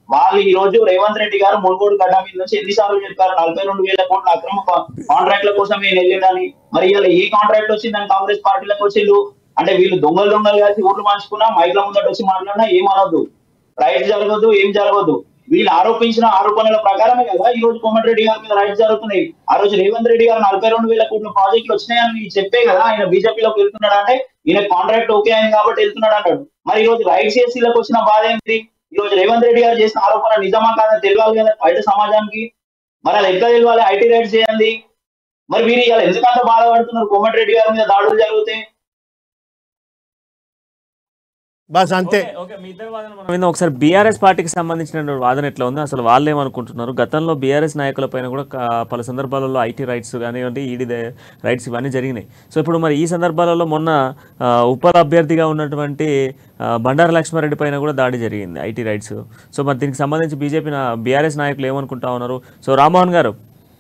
వాళ్ళు ఈ రోజు రేవంత్ రెడ్డి గారు మునుగోడు గడ్డ మీద నుంచి ఎన్నిసార్లు చెప్పారు నలభై రెండు వేల కోట్ల అక్రమ కాంట్రాక్ట్ల కోసం నేను వెళ్ళిందని మరి ఇలా ఏ కాంట్రాక్ట్ వచ్చిందని కాంగ్రెస్ పార్టీలకు వచ్చిండు అంటే వీళ్ళు దొంగలు దొంగలు కలిసి ఓట్లు మార్చుకున్నా మైక్ల ముందట వచ్చి మాట్లాడినా ఏమనొద్దు రైట్ జరగదు ఏం జరగదు వీళ్ళు ఆరోపించిన ఆరోపణల ప్రకారమే కదా ఈ రోజు కోమటిరెడ్డి గారి మీద రైట్ జరుగుతున్నాయి ఆ రోజు రేవంత్ రెడ్డి గారు నలభై రెండు వేల కోట్ల ప్రాజెక్టులు వచ్చినాయని చెప్పే కదా ఆయన బీజేపీలోకి వెళ్తున్నాడు అంటే ఈయన కాంట్రాక్ట్ ఓకే అయింది కాబట్టి వెళ్తున్నాడు అన్నాడు మరి ఈ రోజు రైట్ సిఎస్సీలకు వచ్చిన బాధ ఏంటి ఈ రోజు రేవంత్ రెడ్డి గారు చేసిన ఆరోపణ నిజమా కాదా తెలియాలి కదా బయట సమాజానికి మరి అది ఎట్లా తెలియాలి ఐటీ రైట్స్ చేయండి మరి వీరు ఇవాళ ఎందుకంత బాధపడుతున్నారు కోమటిరెడ్డి గారి మీద దాడులు జరిగితే బస్ అంతే ఓకే, ఓకే మీ ఇద్దరి వాదన మనం విందాం. ఒకసారి బీఆర్ఎస్ పార్టీకి సంబంధించిన వాదన ఎట్లా ఉంది అసలు వాళ్ళు ఏమనుకుంటున్నారు గతంలో బీఆర్ఎస్ నాయకుల పైన కూడా కా- పలు సందర్భాలలో ఐటీ రైట్స్ కానివ్వండి ఈడీ రైట్స్ ఇవన్నీ జరిగినాయి సో ఇప్పుడు మరి ఈ సందర్భాలలో మొన్న ఆ, ఉప అభ్యర్థిగా ఉన్నటువంటి ఆ, బండారు లక్ష్మారెడ్డి పైన కూడా దాడి జరిగింది ఐటీ రైట్స్ సో మరి దీనికి సంబంధించి బీజేపీ బీఆర్ఎస్ నాయకులు ఏమనుకుంటా ఉన్నారు సో రామ్మోహన్ గారు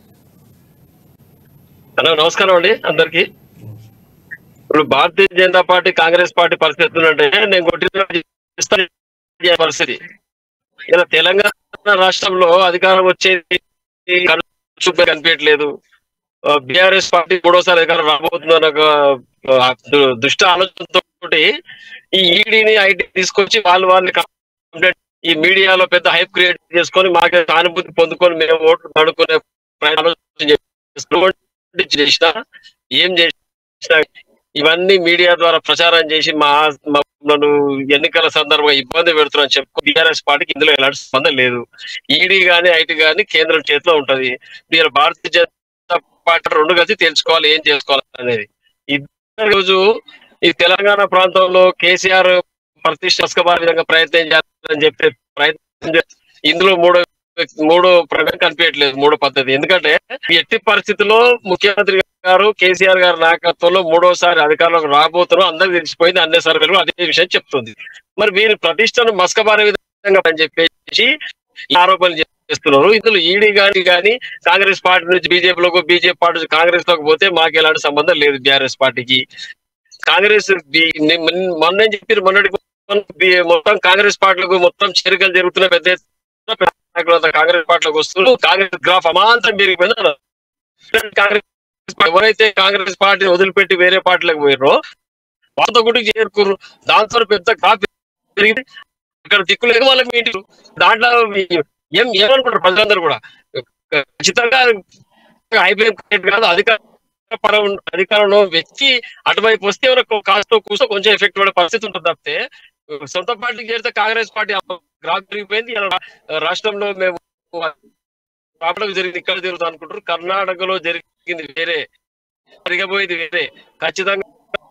హలో నమస్కారం అండి అందరికి ఇప్పుడు భారతీయ జనతా పార్టీ కాంగ్రెస్ పార్టీ పరిస్థితి ఎట్లుందంటే నేను కొట్టిన చేస్తాను ఈ పరిస్థితి ఇలా తెలంగాణ రాష్ట్రంలో అధికారం వచ్చేది చూపే కనిపించట్లేదు బీఆర్ఎస్ పార్టీ మూడోసారి అధికారం రాబోతుందన్న ఒక, ఆ, దు- దుష్ట ఆలోచనతో ఈ ఈడీని ఐటీ తీసుకొచ్చి వాళ్ళు వాళ్ళని కంప్లైంట్ ఈ మీడియాలో పెద్ద హైప్ క్రియేట్ చేసుకొని మాకే సానుభూతి పొందుకొని మేము ఓట్లు అడుక్కునే ఆలోచన చేస్తున్నాం చేసినా ఏం చేసినా ఇవన్నీ మీడియా ద్వారా ప్రచారం చేసి మా మమ్మల్ని ఎన్నికల సందర్భంగా ఇబ్బంది పెడుతున్నారని చెప్పు బీఆర్ఎస్ పార్టీకి ఇందులో ఎలాంటి సంబంధం లేదు ఈడీ గానీ ఐటీ గానీ కేంద్రం చేతిలో ఉంటది మీరు భారతీయ జనతా పార్టీ రెండు కలిసి తెలుసుకోవాలి ఏం చేసుకోవాలి అనేది ఇద్దరు రోజు ఈ తెలంగాణ ప్రాంతంలో కేసీఆర్ ప్రతిష్ట విధంగా ప్రయత్నం చేస్తారని చెప్పి ప్రయత్నం చేస్తారు. ఇందులో మూడో మూడో ప్రకారం కనిపించట్లేదు మూడో పద్ధతి ఎందుకంటే ఈ ఎట్టి పరిస్థితుల్లో ముఖ్యమంత్రి గారు కేసీఆర్ గారి నాయకత్వంలో మూడోసారి అధికారంలోకి రాబోతున్నాం అందరికి తెలిసిపోయింది అన్ని సర్వేలు అదే విషయం చెప్తుంది మరి వీరి ప్రతిష్టను మస్కబారే విధంగా అని చెప్పేసి ఈ ఆరోపణలు చేస్తున్నారు ఇందులో ఈడీ గాని కానీ కాంగ్రెస్ పార్టీ నుంచి బీజేపీలోకి బీజేపీ పార్టీ నుంచి కాంగ్రెస్ లోకి పోతే మాకు ఎలాంటి సంబంధం లేదు బీఆర్ఎస్ పార్టీకి కాంగ్రెస్ బి- ని- మొన్న- మొన్న ఏం చెప్పారు మొన్నటి బి- మొత్తం కాంగ్రెస్ పార్టీలకు మొత్తం చేరికలు జరుగుతున్న పెద్ద ఎత్తున పెద్ద నాయకులంతా కాంగ్రెస్ పార్టీలోకి వస్తున్నారు కాంగ్రెస్ గ్రాఫ్ అమాంతం పెరిగిపోయింది అన్నారు. కాంగ్రెస్ పార్టీ- ఎవరైతే కాంగ్రెస్ పార్టీ వదిలిపెట్టి వేరే పార్టీలకు పోయారో వాళ్ళతో కూడా చేరుకున్నారు దాంతో పెద్ద గ్రాఫ్ పెరిగింది అక్కడ దిక్కులేదు వాళ్ళకి మీ ఇంటి దాంట్లో ఏం ఏమనుకుంటారు ప్రజలందరూ కూడా ఖచ్చితంగా అయిపోయింది కాదు అధికార పరం అధికారంలో వ్యక్తి అటువైపు వస్తే ఎవరో కాస్త కూసో కొంచెం ఎఫెక్ట్ పడే పరిస్థితి ఉంటుంది తప్పితే సొంత పార్టీకి చేరితే కాంగ్రెస్ పార్టీ గ్రాఫ్ పెరిగిపోయింది ఇలా రా- రాష్ట్రంలో మేము రావడం జరిగింది ఇక్కడ జరుగుతుంది అనుకుంటారు కర్ణాటకలో జరిగింది వేరే జరిగబోయేది వేరే ఖచ్చితంగా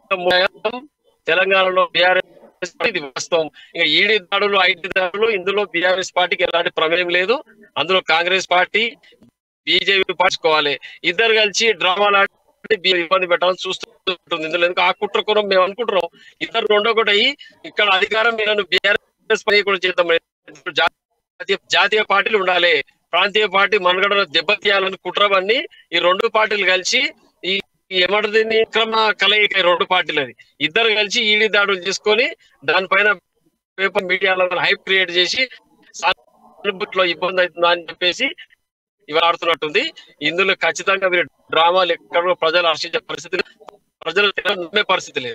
తెలంగాణలో బీఆర్ఎస్ ఇది వాస్తవం ఇంకా ఈడీ దాడులు ఐటీ దాడులు ఇందులో బీఆర్ఎస్ పార్టీకి ఎలాంటి ప్రమేయం లేదు అందులో కాంగ్రెస్ పార్టీ బీజేపీ పార్చుకోవాలి ఇద్దరు కలిసి డ్రామాలు ఆడి బీ- ఇబ్బంది పెట్టాలని చూస్తుంటుంది ఇందులో ఎందుకు ఆ కుట్ర కూడా మేము అనుకుంటున్నాం ఇద్దరు రెండో ఒకటి అయ్యి ఇక్కడ అధికారం మీరు బీఆర్ఎస్ పని కూడా చేద్దాం జాతీయ జాతీయ పార్టీలు ఉండాలి ప్రాంతీయ పార్టీ మనగడను దెబ్బతీయాలని కుట్రవన్నీ ఈ రెండు పార్టీలు కలిసి ఈ ఈ ఏమంటది దీన్ని క్రమ కలయిక ఈ రెండు పార్టీలది ఇద్దరు కలిసి ఈడీ దాడులు చేసుకొని దానిపైన పేపర్ మీడియాలో హైప్ క్రియేట్ చేసి సానుభూతిలో ఇబ్బంది అవుతుందా అని చెప్పేసి ఇవాళ ఆడుతున్నట్టుంది ఇందులో ఖచ్చితంగా మీరు డ్రామాలు ఎక్కడ ప్రజలు హర్షించే పరిస్థితి లేదు. ప్రజలు నమ్మే పరిస్థితి లేదు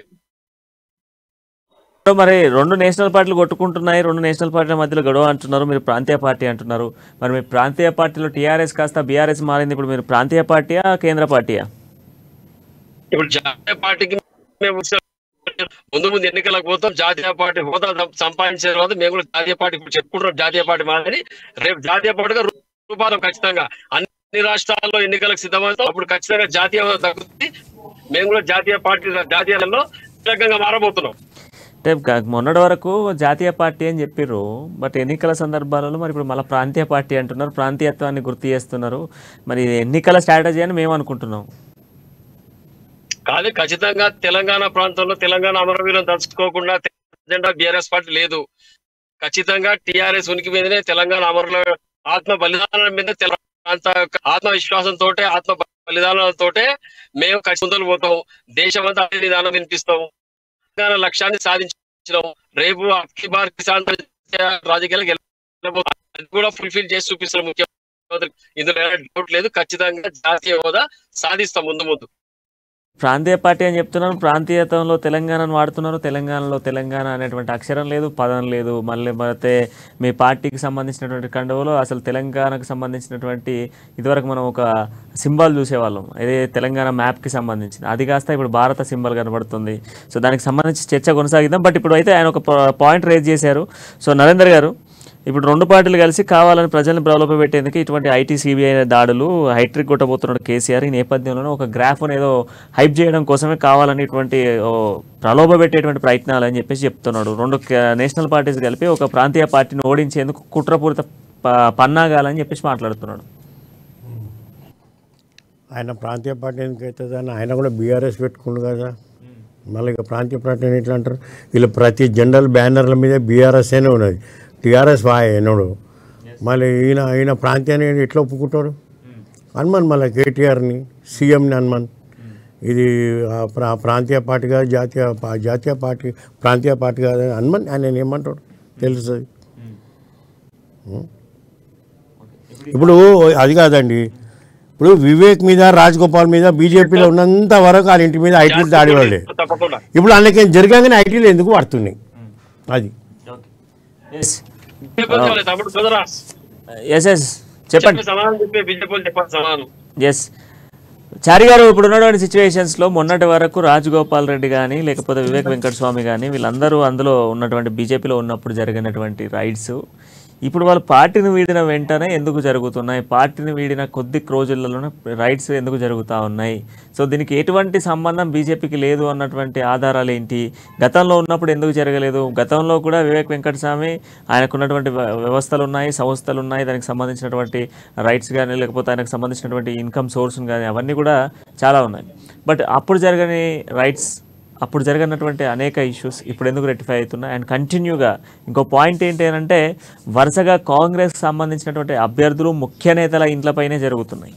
సో మరి రెండు నేషనల్ పార్టీలు కొట్టుకుంటున్నాయి రెండు నేషనల్ పార్టీల మధ్యలో గొడవ అంటున్నారు మీరు ప్రాంతీయ పార్టీ అంటున్నారు మరి మీ ప్రాంతీయ పార్టీలో టీఆర్ఎస్ కాస్త బీఆర్ఎస్ మారింది ఇప్పుడు మీరు ప్రాంతీయ పార్టీయా కేంద్ర పార్టీయా ఇప్పుడు జాతీయ పార్టీకి మేము ముందు ముందు ఎన్నికలకు పోతాం జాతీయ పార్టీ హోదా సం- సంపాదించిన తర్వాత మేము కూడా జాతీయ పార్టీ ఇప్పుడు చెప్పుకుంటున్నాం జాతీయ పార్టీ మాదని రేపు జాతీయ పార్టీగా రూ- రూపాయలు ఖచ్చితంగా అన్ని రాష్ట్రాల్లో ఎన్నికలకు సిద్ధమవుతాం అప్పుడు ఖచ్చితంగా జాతీయ హోదా దక్కుతుంది మేము కూడా జాతీయ పార్టీ జాతీయాలలో కీలకంగా మారబోతున్నాం అంటే గ- మొన్నటి వరకు జాతీయ పార్టీ అని చెప్పిర్రు బట్ ఎన్నికల సందర్భాలలో మరి ఇప్పుడు మళ్ళీ ప్రాంతీయ పార్టీ అంటున్నారు ప్రాంతీయత్వాన్ని గుర్తు చేస్తున్నారు మరి ఇది ఎన్నికల స్ట్రాటజీ అని మేము అనుకుంటున్నాం కాదు ఖచ్చితంగా తెలంగాణ ప్రాంతంలో తెలంగాణ అమరవీరం తలుచుకోకుండా జెండా బీఆర్ఎస్ పార్టీ లేదు ఖచ్చితంగా టీఆర్ఎస్ ఉనికి మీదనే తెలంగాణ అమరుల ఆత్మ బలిదానాల మీద తెల- ప్రాంత యొక్క ఆత్మవిశ్వాసంతో ఆత్మ బలిదానాలతోటే మేము ఖచ్చితంగా పోతాం దేశమంతా అదే విధానం వినిపిస్తాం తెలంగాణ లక్ష్యాన్ని సాధించడం రేపు అఖి భారత కిసాన్ రాజకీయాలకు వెళ్ళబోతాం అది కూడా ఫుల్ఫిల్ చేసి చూపిస్తారు ముఖ్యమంత్రి ఇందులో డౌట్ లేదు ఖచ్చితంగా జాతీయ హోదా సాధిస్తాం ముందు ముందు ప్రాంతీయ పార్టీ అని చెప్తున్నాను ప్రాంతీయతంలో తెలంగాణను వాడుతున్నారు తెలంగాణలో తెలంగాణ అనేటువంటి అక్షరం లేదు పదం లేదు మళ్ళీ అయితే మీ పార్టీకి సంబంధించినటువంటి కండువలో అసలు తెలంగాణకు సంబంధించినటువంటి ఇదివరకు మనం ఒక సింబల్ చూసేవాళ్ళం ఇదే తెలంగాణ మ్యాప్కి సంబంధించింది అది కాస్త ఇప్పుడు భారత సింబల్ కనబడుతుంది సో దానికి సంబంధించి చర్చ కొనసాగిద్దాం బట్ ఇప్పుడు అయితే ఆయన ఒక పాయింట్ రేజ్ చేశారు సో నరేందర్ గారు ఇప్పుడు రెండు పార్టీలు కలిసి కావాలని ప్రజల్ని ప్రలోభపెట్టేందుకు ఇటువంటి ఐటీ సిబిఐ దాడులు హైట్రిక్ కొట్టబోతున్నాడు కేసీఆర్ ఈ నేపథ్యంలోనే ఒక గ్రాఫ్ ఏదో హైప్ చేయడం కోసమే కావాలని ఇటువంటి ఓ ప్రలోభ పెట్టేటువంటి ప్రయత్నాలు అని చెప్పేసి చెప్తున్నాడు రెండు క- నేషనల్ పార్టీస్ కలిపి ఒక ప్రాంతీయ పార్టీని ఓడించేందుకు కుట్రపూరిత ప- పన్నాగాలని చెప్పేసి మాట్లాడుతున్నాడు ఆయన ప్రాంతీయ పార్టీ ఎందుకు అవుతుంది అని ఆయన కూడా బీఆర్ఎస్ పెట్టుకుండు కదా మళ్ళీ ఇక ప్రాంతీయ పార్టీ అని ఎట్లా అంటారు వీళ్ళు ప్రతి జెండల్ బ్యానర్ల మీద బీఆర్ఎస్ అనే ఉన్నది టీఆర్ఎస్ వాయ్ ఎన్నడు మళ్ళీ ఈయన ఈయన ప్రాంతీయాన్ని ఎట్లా ఒప్పుకుంటాడు హనుమాన్ మళ్ళీ కేటీఆర్ని సీఎంని హనుమాన్ ఇది ఆ ప్రా ప్రాంతీయ పార్టీ కాదు జాతీయ పా- జాతీయ పార్టీ ప్రాంతీయ పార్టీ కాదు అని హనుమాన్ ఆయన ఏమంటాడు తెలుస్తుంది ఇప్పుడు అది కాదండి ఇప్పుడు వివేక్ మీద రాజగోపాల్ మీద బీజేపీలో ఉన్నంత వరకు వాళ్ళ ఇంటి మీద ఐటీలు దాడి వాళ్ళే తప్పకుండా ఇప్పుడు అందుకేం జరగానే ఐటీలు ఎందుకు పడుతున్నాయి అది ఎస్ బీజేపీ తమ్ముడు కుదరా ఎస్ ఎస్ చెప్పండి సమాధానం చెప్పే బీజేపీ చెప్పాలి సమాధానం ఎస్ చారి గారు ఇప్పుడు ఉన్నటువంటి సిచ్యువేషన్స్లో మొన్నటి వరకు రాజగోపాల్ రెడ్డి కానీ లేకపోతే వివేక్ వెంకటస్వామి కానీ వీళ్ళందరూ అందులో ఉన్నటువంటి బీజేపీలో ఉన్నప్పుడు జరిగినటువంటి రైడ్స్ ఇప్పుడు వాళ్ళు పార్టీని వీడిన వెంటనే ఎందుకు జరుగుతున్నాయి పార్టీని వీడిన కొద్ది రోజులలోనే రైడ్స్ ఎందుకు జరుగుతూ ఉన్నాయి సో దీనికి ఎటువంటి సంబంధం బీజేపీకి లేదు అన్నటువంటి ఆధారాలు ఏంటి గతంలో ఉన్నప్పుడు ఎందుకు జరగలేదు గతంలో కూడా వివేక్ వెంకటస్వామి ఆయనకున్నటువంటి వ్య- వ్యవస్థలు ఉన్నాయి సంస్థలు ఉన్నాయి దానికి సంబంధించినటువంటి రైట్స్ కానీ లేకపోతే ఆయనకు సంబంధించినటువంటి ఇన్కమ్ సోర్స్ కానీ అవన్నీ కూడా చాలా ఉన్నాయి బట్ అప్పుడు జరగని రైట్స్ అప్పుడు జరిగినటువంటి అనేక ఇష్యూస్ ఇప్పుడు ఎందుకు రెక్టిఫై అవుతున్నాయి అండ్ కంటిన్యూగా ఇంకో పాయింట్ ఏంటి అని అంటే వరుసగా కాంగ్రెస్ సంబంధించినటువంటి అభ్యర్థులు ముఖ్య నేతల ఇంట్లపైనే జరుగుతున్నాయి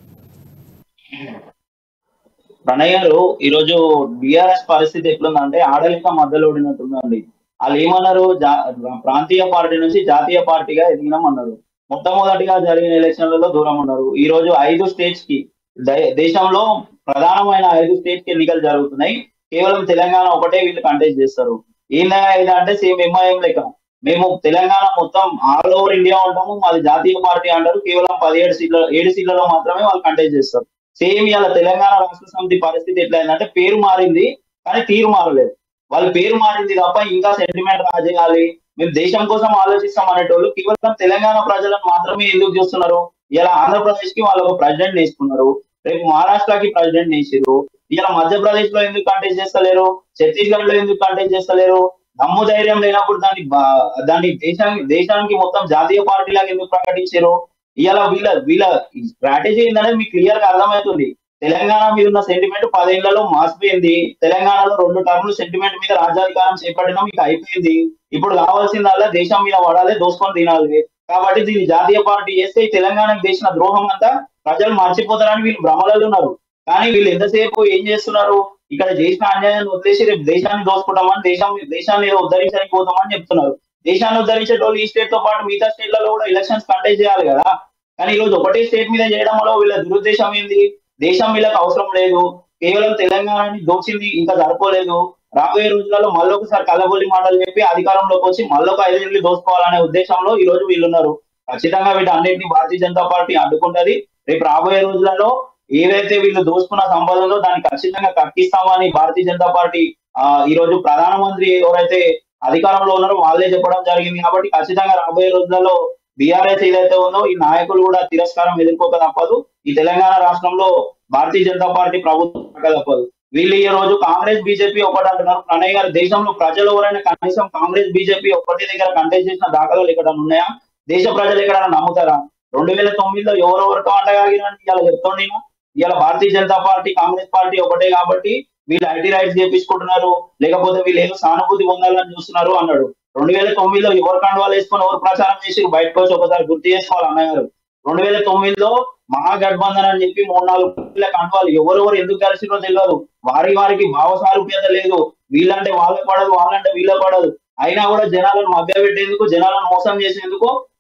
ప్రణయ్ గారు ఈ రోజు బీఆర్ఎస్ పరిస్థితి ఎట్లుందంటే ఆడలిక మధ్యలో ఓడినట్టుందండి వాళ్ళు ఏమన్నారు జా- ప్రాంతీయ పార్టీ నుంచి జాతీయ పార్టీగా ఎదిగినామన్నారు మొట్టమొదటిగా జరిగిన ఎలక్షన్లలో దూరం ఉన్నారు ఈ రోజు ఐదు స్టేట్స్ కి దే- దేశంలో ప్రధానమైన ఐదు స్టేట్స్ కి ఎన్నికలు జరుగుతున్నాయి కేవలం తెలంగాణ ఒకటే వీళ్ళు కంటెస్ట్ చేస్తారు ఏందా ఇది అంటే సేమ్ ఎంఐఎం లెక్క మేము తెలంగాణ మొత్తం ఆల్ ఓవర్ ఇండియా ఉంటాము మాది జాతీయ పార్టీ అంటారు కేవలం పదిహేడు సీట్ల ఏడు సీట్లలో మాత్రమే వాళ్ళు కంటెస్ట్ చేస్తారు సేమ్ ఇవాళ తెలంగాణ రాష్ట్ర సమితి పరిస్థితి ఎట్లా అయిందంటే పేరు మారింది కానీ తీరు మారలేదు వాళ్ళ పేరు మారింది తప్ప ఇంకా సెంటిమెంట్ రాజేయాలి మేము దేశం కోసం ఆలోచిస్తాం అనేటోళ్ళు కేవలం తెలంగాణ ప్రజలను మాత్రమే ఎందుకు చూస్తున్నారు ఇలా ఆంధ్రప్రదేశ్ కి వాళ్ళు ఒక ప్రెసిడెంట్ వేసుకున్నారు రేపు మహారాష్ట్రకి ప్రెసిడెంట్ వేసారు ఇలా మధ్యప్రదేశ్ లో ఎందుకు కంటెస్ట్ చేస్తలేరు ఛత్తీస్గఢ్ లో ఎందుకు కంటెస్ట్ చేస్తలేరు దమ్ము ధైర్యం లేనప్పుడు దాన్ని బా- దాన్ని దేశానికి దేశానికి మొత్తం జాతీయ పార్టీలాగా ఎందుకు ప్రకటించారు ఇవాళ వీళ్ళ వీళ్ళ స్ట్రాటజీ ఏందనేది మీకు క్లియర్ గా అర్థమవుతుంది తెలంగాణ మీద ఉన్న సెంటిమెంట్ పదేళ్లలో మాసిపోయింది తెలంగాణలో రెండు టర్ములు సెంటిమెంట్ మీద రాజ్యాధికారం చేపట్టినా మీకు అయిపోయింది ఇప్పుడు కావాల్సిందల్లా దేశం మీద పడాలి దోసుకొని తినాలి కాబట్టి దీన్ని జాతీయ పార్టీ చేస్తే ఈ తెలంగాణకు చేసిన ద్రోహం అంతా ప్రజలు మర్చిపోతారని వీళ్ళు భ్రమలలో ఉన్నారు కానీ వీళ్ళు ఎంతసేపు ఏం చేస్తున్నారు ఇక్కడ చేసిన అన్యాయాన్ని వదిలేసి రేపు దేశాన్ని దోసుకుంటామని దేశం దేశాన్ని ఏదో ఉద్ధరించడానికి పోతామని చెప్తున్నారు దేశాన్ని ఉద్ధరించేటోళ్ళు ఈ స్టేట్ తో పాటు మిగతా స్టేట్లలో కూడా ఎలక్షన్స్ కండక్ట్ చేయాలి కదా కానీ ఈ రోజు ఒకటే స్టేట్ మీద చేయడం వల్ల వీళ్ళ దురుద్దేశం ఏంది దేశం వీళ్ళకి అవసరం లేదు కేవలం తెలంగాణని దోచింది ఇంకా సరిపోలేదు రాబోయే రోజులలో మళ్ళొకసారి కలబొల్లి మాటలు చెప్పి అధికారంలోకి వచ్చి మళ్ళొక ఐదేళ్ళు దోసుకోవాలనే ఉద్దేశంలో ఈ రోజు వీళ్ళు ఉన్నారు ఖచ్చితంగా వీటన్నిటిని భారతీయ జనతా పార్టీ అడ్డుకుంటది రేపు రాబోయే రోజులలో ఏవైతే వీళ్ళు దోసుకున్న సంపదలో దాన్ని ఖచ్చితంగా కక్కిస్తామని భారతీయ జనతా పార్టీ ఆ ఈ రోజు ప్రధానమంత్రి ఎవరైతే అధికారంలో ఉన్నారో వాళ్ళే చెప్పడం జరిగింది కాబట్టి ఖచ్చితంగా రాబోయే రోజులలో బీఆర్ఎస్ ఏదైతే ఉందో ఈ నాయకులు కూడా తిరస్కారం ఎదుర్కోక తప్పదు ఈ తెలంగాణ రాష్ట్రంలో భారతీయ జనతా పార్టీ ప్రభుత్వం రాక తప్పదు వీళ్ళు ఈ రోజు కాంగ్రెస్ బీజేపీ ఒకటి అంటున్నారు ప్రణయ్ గారు దేశంలో ప్రజలు ఎవరైనా కనీసం కాంగ్రెస్ బీజేపీ ఒకటి దగ్గర కంటెస్ట్ చేసిన దాఖలాలు ఇక్కడ ఉన్నాయా దేశ ప్రజలు ఎక్కడైనా నమ్ముతారా రెండు వేల తొమ్మిదిలో ఎవరెవరితో అండగాగినని ఇలా చెప్తుండే ఇలా భారతీయ జనతా పార్టీ కాంగ్రెస్ పార్టీ ఒకటే కాబట్టి వీళ్ళు ఐటీ రైట్స్ చేపించుకుంటున్నారు లేకపోతే వీళ్ళు ఏదో సానుభూతి పొందాలని చూస్తున్నారు అన్నాడు రెండు వేల తొమ్మిదిలో ఎవరు కండువాలు వేసుకొని ఎవరు ప్రచారం చేసి బయటకు వచ్చి ఒకసారి గుర్తు చేసుకోవాలి అన్నగారు రెండు వేల తొమ్మిదిలో మహాగఠబంధన్ అని చెప్పి మూడు నాలుగు పార్టీల కండువాలు ఎవరెవరు ఎందుకు కలిసిరో తెలియదు వారి వారికి భావ సారూప్యత లేదు వీళ్ళంటే వాళ్ళకి పడదు వాళ్ళంటే వీళ్ళకి పడదు అయినా కూడా జనాలను మభ్యపెట్టేందుకు జనాలను మోసం చేసేందుకు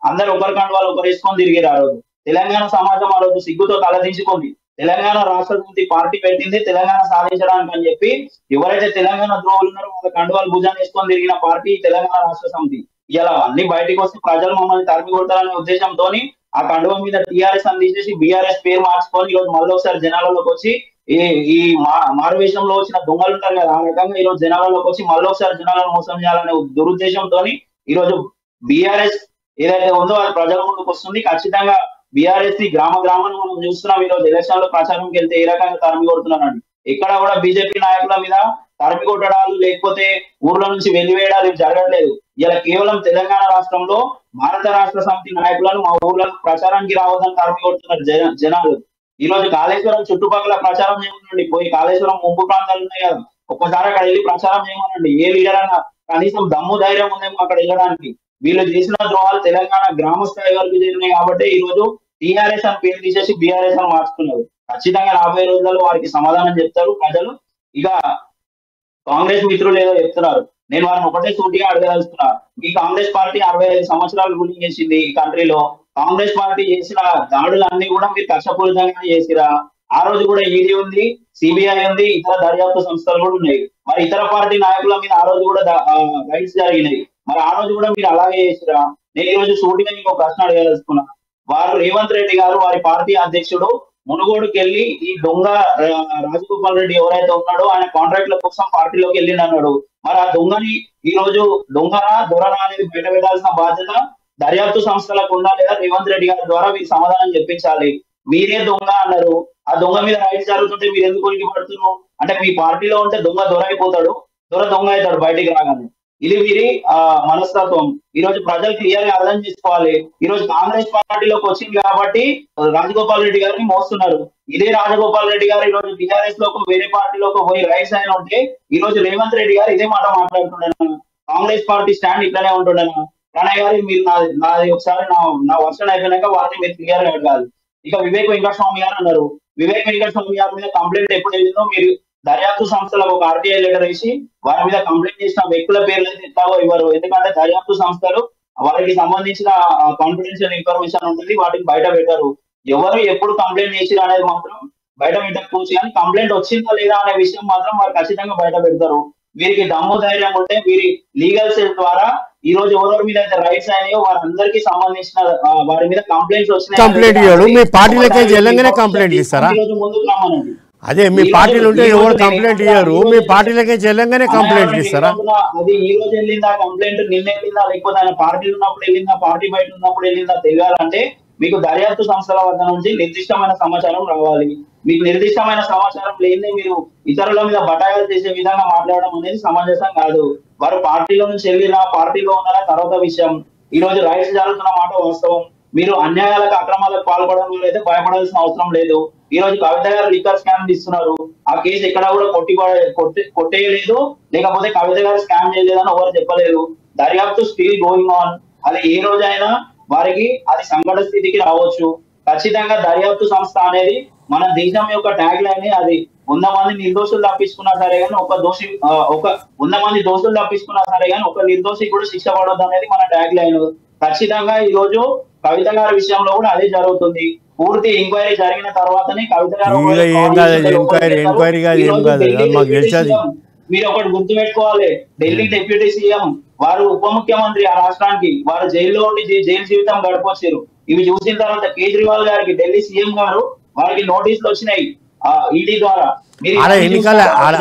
అందరు ఒకరి కండువాలు ఒకరు వేసుకొని తిరిగారు ఆ రోజు తెలంగాణ సమాజం ఆ రోజు సిగ్గుతో తలదించుకుంది తెలంగాణ రాష్ట్ర సమితి పార్టీ పెట్టింది తెలంగాణ సాధించడానికి అని చెప్పి ఎవరైతే తెలంగాణ ద్రోహులు ఉన్నారో వాళ్ళ కండువాలు భుజాన్ని వేసుకొని తిరిగిన పార్టీ తెలంగాణ రాష్ట్ర సమితి ఇలా అన్ని బయటికి వస్తే ప్రజలు మమ్మల్ని తరిమి కొడతారనే ఉద్దేశంతో ఆ కండువ మీద టీఆర్ఎస్ అని తీసేసి బీఆర్ఎస్ పేరు మార్చుకొని ఈ రోజు మళ్ళీ ఒకసారి జనాలలోకి వచ్చి ఈ ఈ మా- మారువేషంలో వచ్చిన దొంగలు ఉంటారు కదా ఆ రకంగా ఈ రోజు జనాలలోకి వచ్చి మళ్ళీ ఒకసారి జనాలను మోసం చేయాలనే దురుద్దేశంతో ఈ రోజు బీఆర్ఎస్ ఏదైతే ఉందో అది ప్రజల ముందుకు వస్తుంది ఖచ్చితంగా బీఆర్ఎస్ ని గ్రామ గ్రామాన్ని మనం చూస్తున్నాం ఈ రోజు ఎలక్షన్ లో ప్రచారంకి వెళ్తే ఏ రకంగా తరిమి కొడుతున్నారండి ఇక్కడ కూడా బీజేపీ నాయకుల మీద తరిమి కొట్టడాలు లేకపోతే ఊర్ల నుంచి వెలివేయడాలు ఇవి జరగట్లేదు ఇలా కేవలం తెలంగాణ రాష్ట్రంలో భారత రాష్ట్ర సమితి నాయకులను మా ఊర్లలో ప్రచారానికి రావద్దని తరిమి కొడుతున్నారు జన- జనాలు ఈ రోజు కాళేశ్వరం చుట్టుపక్కల ప్రచారం చేయమనండి పోయి కాళేశ్వరం ముంపు ప్రాంతాలు ఉన్నాయి కదా ఒక్కసారి అక్కడ వెళ్ళి ప్రచారం చేయమనండి ఏ లీడర్ అన్నా కనీసం దమ్ము ధైర్యం ఉందేమో అక్కడ వెళ్ళడానికి వీళ్ళు చేసిన ద్రోహాలు తెలంగాణ గ్రామ స్థాయి వరకు జరిగినాయి కాబట్టి ఈ రోజు టీఆర్ఎస్ అని పేరు తీసేసి బీఆర్ఎస్ అని మార్చుకున్నారు ఖచ్చితంగా రాబోయే రోజుల్లో వారికి సమాధానం చెప్తారు ప్రజలు ఇక కాంగ్రెస్ మిత్రులు ఏదో చెప్తున్నారు నేను వారిని ఒకటే సూటిగా అడగదలుచుకున్నా ఈ కాంగ్రెస్ పార్టీ అరవై ఐదు సంవత్సరాలు రూలింగ్ చేసింది ఈ కంట్రీలో కాంగ్రెస్ పార్టీ చేసిన దాడులన్నీ కూడా మీరు కక్షపూరితంగా చేసిరా ఆ రోజు కూడా ఈడీ ఉంది సిబిఐ ఉంది ఇతర దర్యాప్తు సంస్థలు కూడా ఉన్నాయి మరి ఇతర పార్టీ నాయకుల మీద ఆ రోజు కూడా రైట్స్ జరిగినాయి మరి ఆ రోజు కూడా మీరు అలాగే చేసిరా నేను ఈ రోజు సూటిగా మీకు ఒక ప్రశ్న అడగదలుచుకున్నా వారు రేవంత్ రెడ్డి గారు వారి పార్టీ అధ్యక్షుడు మునుగోడుకి వెళ్ళి ఈ దొంగ ఆ, రాజగోపాల్ రెడ్డి ఎవరైతే ఉన్నాడో ఆయన కాంట్రాక్ట్ల కోసం పార్టీలోకి వెళ్ళిండు అన్నాడు మరి ఆ దొంగని ఈ రోజు దొంగనా దొరనా అనేది బయట పెట్టాల్సిన బాధ్యత దర్యాప్తు సంస్థలకు ఉందా లేదా రేవంత్ రెడ్డి గారి ద్వారా మీరు సమాధానం చెప్పించాలి మీరే దొంగ అన్నారు ఆ దొంగ మీద రైట్స్ జరుగుతుంటే మీరు ఎందుకు ఉనికి పడుతున్నారు అంటే మీ పార్టీలో ఉంటే దొంగ దొర అయిపోతాడు దొర దొంగ అవుతాడు బయటికి రాగానే ఇది వీరి ఆ మనస్తత్వం ఈ రోజు ప్రజలు క్లియర్ గా అర్థం చేసుకోవాలి ఈ రోజు కాంగ్రెస్ పార్టీలోకి వచ్చింది కాబట్టి రాజగోపాల్ రెడ్డి గారిని మోస్తున్నారు ఇదే రాజగోపాల్ రెడ్డి గారు ఈ రోజు టీఆర్ఎస్ లోకి వేరే పార్టీలోకి పోయి రైట్స్ అయిన ఉంటే ఈ రోజు రేవంత్ రెడ్డి గారు ఇదే మాట మాట్లాడుతుండేనా కాంగ్రెస్ పార్టీ స్టాండ్ ఇట్లానే ఉంటుండేనా ప్రణయ్ గారు మీరు నాది నాది ఒకసారి నా నా వర్షన్ అయిపోయినాక వారిని మీరు క్లియర్ గా అడగాలి ఇక వివేక్ వెంకటస్వామి గారు అన్నారు వివేక్ వెంకటస్వామి గారి మీద కంప్లైంట్ ఎప్పుడు వెళ్ళిందో మీరు దర్యాప్తు సంస్థలకు ఒక ఆర్టీఐ లెటర్ వేసి వారి మీద కంప్లైంట్ చేసిన వ్యక్తుల పేర్లు అయితే ఎట్లాగో ఇవ్వరు ఎందుకంటే దర్యాప్తు సంస్థలు వారికి సంబంధించిన కాన్ఫిడెన్షియల్ ఇన్ఫర్మేషన్ ఉంటుంది వాటిని బయట పెట్టరు ఎవరు ఎప్పుడు కంప్లైంట్ చేసిరు అనేది మాత్రం బయట పెట్టకపోవచ్చు కానీ కంప్లైంట్ వచ్చిందా లేదా అనే విషయం మాత్రం వారు ఖచ్చితంగా బయట పెడతారు వీరికి దమ్ము ధైర్యం ఉంటే వీరి లీగల్ సెల్ ద్వారా ఈ రోజు ఎవరెవరి మీద అయితే రైట్స్ అయినాయో వారందరికీ సంబంధించిన ఆ, వారి మీద కంప్లైంట్స్ వచ్చినాయి కంప్లైంట్ ఇవ్వడు. మీ పార్టీలకే వెళ్ళంగానే కంప్లైంట్ ఇస్తారా? ఈ రోజు ముందుకు రమ్మనండి అదే మీ ఈ పార్టీలు రోజు- ఉంటే ఈ రోజు ఎవరు నేను కంప్లైంట్ ఏమంటున్నా, ఇయ్యరు ఈ రోజు మీ పార్టీలకే చెల్లంగానే కంప్లైంట్ ఆయన ఇస్తారా ఏమంటున్నా, అది ఈ రోజు వెళ్ళిందా కంప్లైంట్ నిన్న వెళ్ళిందా లేకపోతే ఆయన పార్టీలో ఉన్నప్పుడు వెళ్ళిందా పార్టీ బయట ఉన్నప్పుడు వెళ్ళిందా తెలియాలంటే మీకు దర్యాప్తు సంస్థల వద్ద నుంచి నిర్దిష్టమైన సమాచారం రావాలి మీకు నిర్దిష్టమైన సమాచారం లేని మీరు ఇతరుల మీద బటాయిలు చేసే విధంగా మాట్లాడడం అనేది సమంజసం కాదు వారు పార్టీలో నుంచి వెళ్ళినా పార్టీలో ఉన్నారా తర్వాత విషయం ఈ రోజు రైట్స్ జరుగుతున్న మాట వాస్తవం మీరు అన్యాయాలకు అక్రమాలకు పాల్పడడం వల్ల అయితే భయపడాల్సిన అవసరం లేదు ఈ రోజు కవిత గారు లిక్కర్ స్కామ్ ఇస్తున్నారు ఆ కేసు ఎక్కడ కూడా కొట్టి కొట్టి కొట్టేయలేదు లేకపోతే కవిత గారు స్కామ్ చేయలేదని ఎవరు చెప్పలేదు దర్యాప్తు స్టిల్ గోయింగ్ ఆన్ అది ఏ రోజైనా వారికి అది సంకట స్థితికి రావచ్చు ఖచ్చితంగా దర్యాప్తు సంస్థ అనేది మన దేశం యొక్క ట్యాగ్ లైన్ అది వంద మంది నిర్దోషులు తప్పించుకున్నా సరే కానీ ఒక దోషి ఆ, ఒక వంద మంది దోషులు తప్పించుకున్నా సరే కానీ ఒక నిర్దోషి కూడా శిక్ష పడవద్దు అనేది మన ట్యాగ్ లైన్ ఖచ్చితంగా ఈ రోజు కవిత గారి విషయంలో కూడా అదే జరుగుతుంది పూర్తి ఎంక్వైరీ జరిగిన తర్వాతనే కవిత గారు ఇక ఏం కాదు అది ఎంక్వైరీ ఎంక్వైరీ కాదు ఏం కాదు అది మాకు తెలుసు అది మీరు ఒకటి గుర్తు పెట్టుకోవాలి ఢిల్లీ డిప్యూటీ సీఎం వారు ఉప ముఖ్యమంత్రి ఆ రాష్ట్రానికి వారు జైల్లో ఉండి జై- జైలు జీవితం గడపొచ్చారు ఇవి చూసిన తర్వాత కేజ్రీవాల్ గారికి ఢిల్లీ సీఎం గారు వారికి నోటీసులు వచ్చినాయి ఆ ఈడీ ద్వారా మీరు ఆడ ఇవన్నీ ఎన్నికల చూస్తే ఆడ-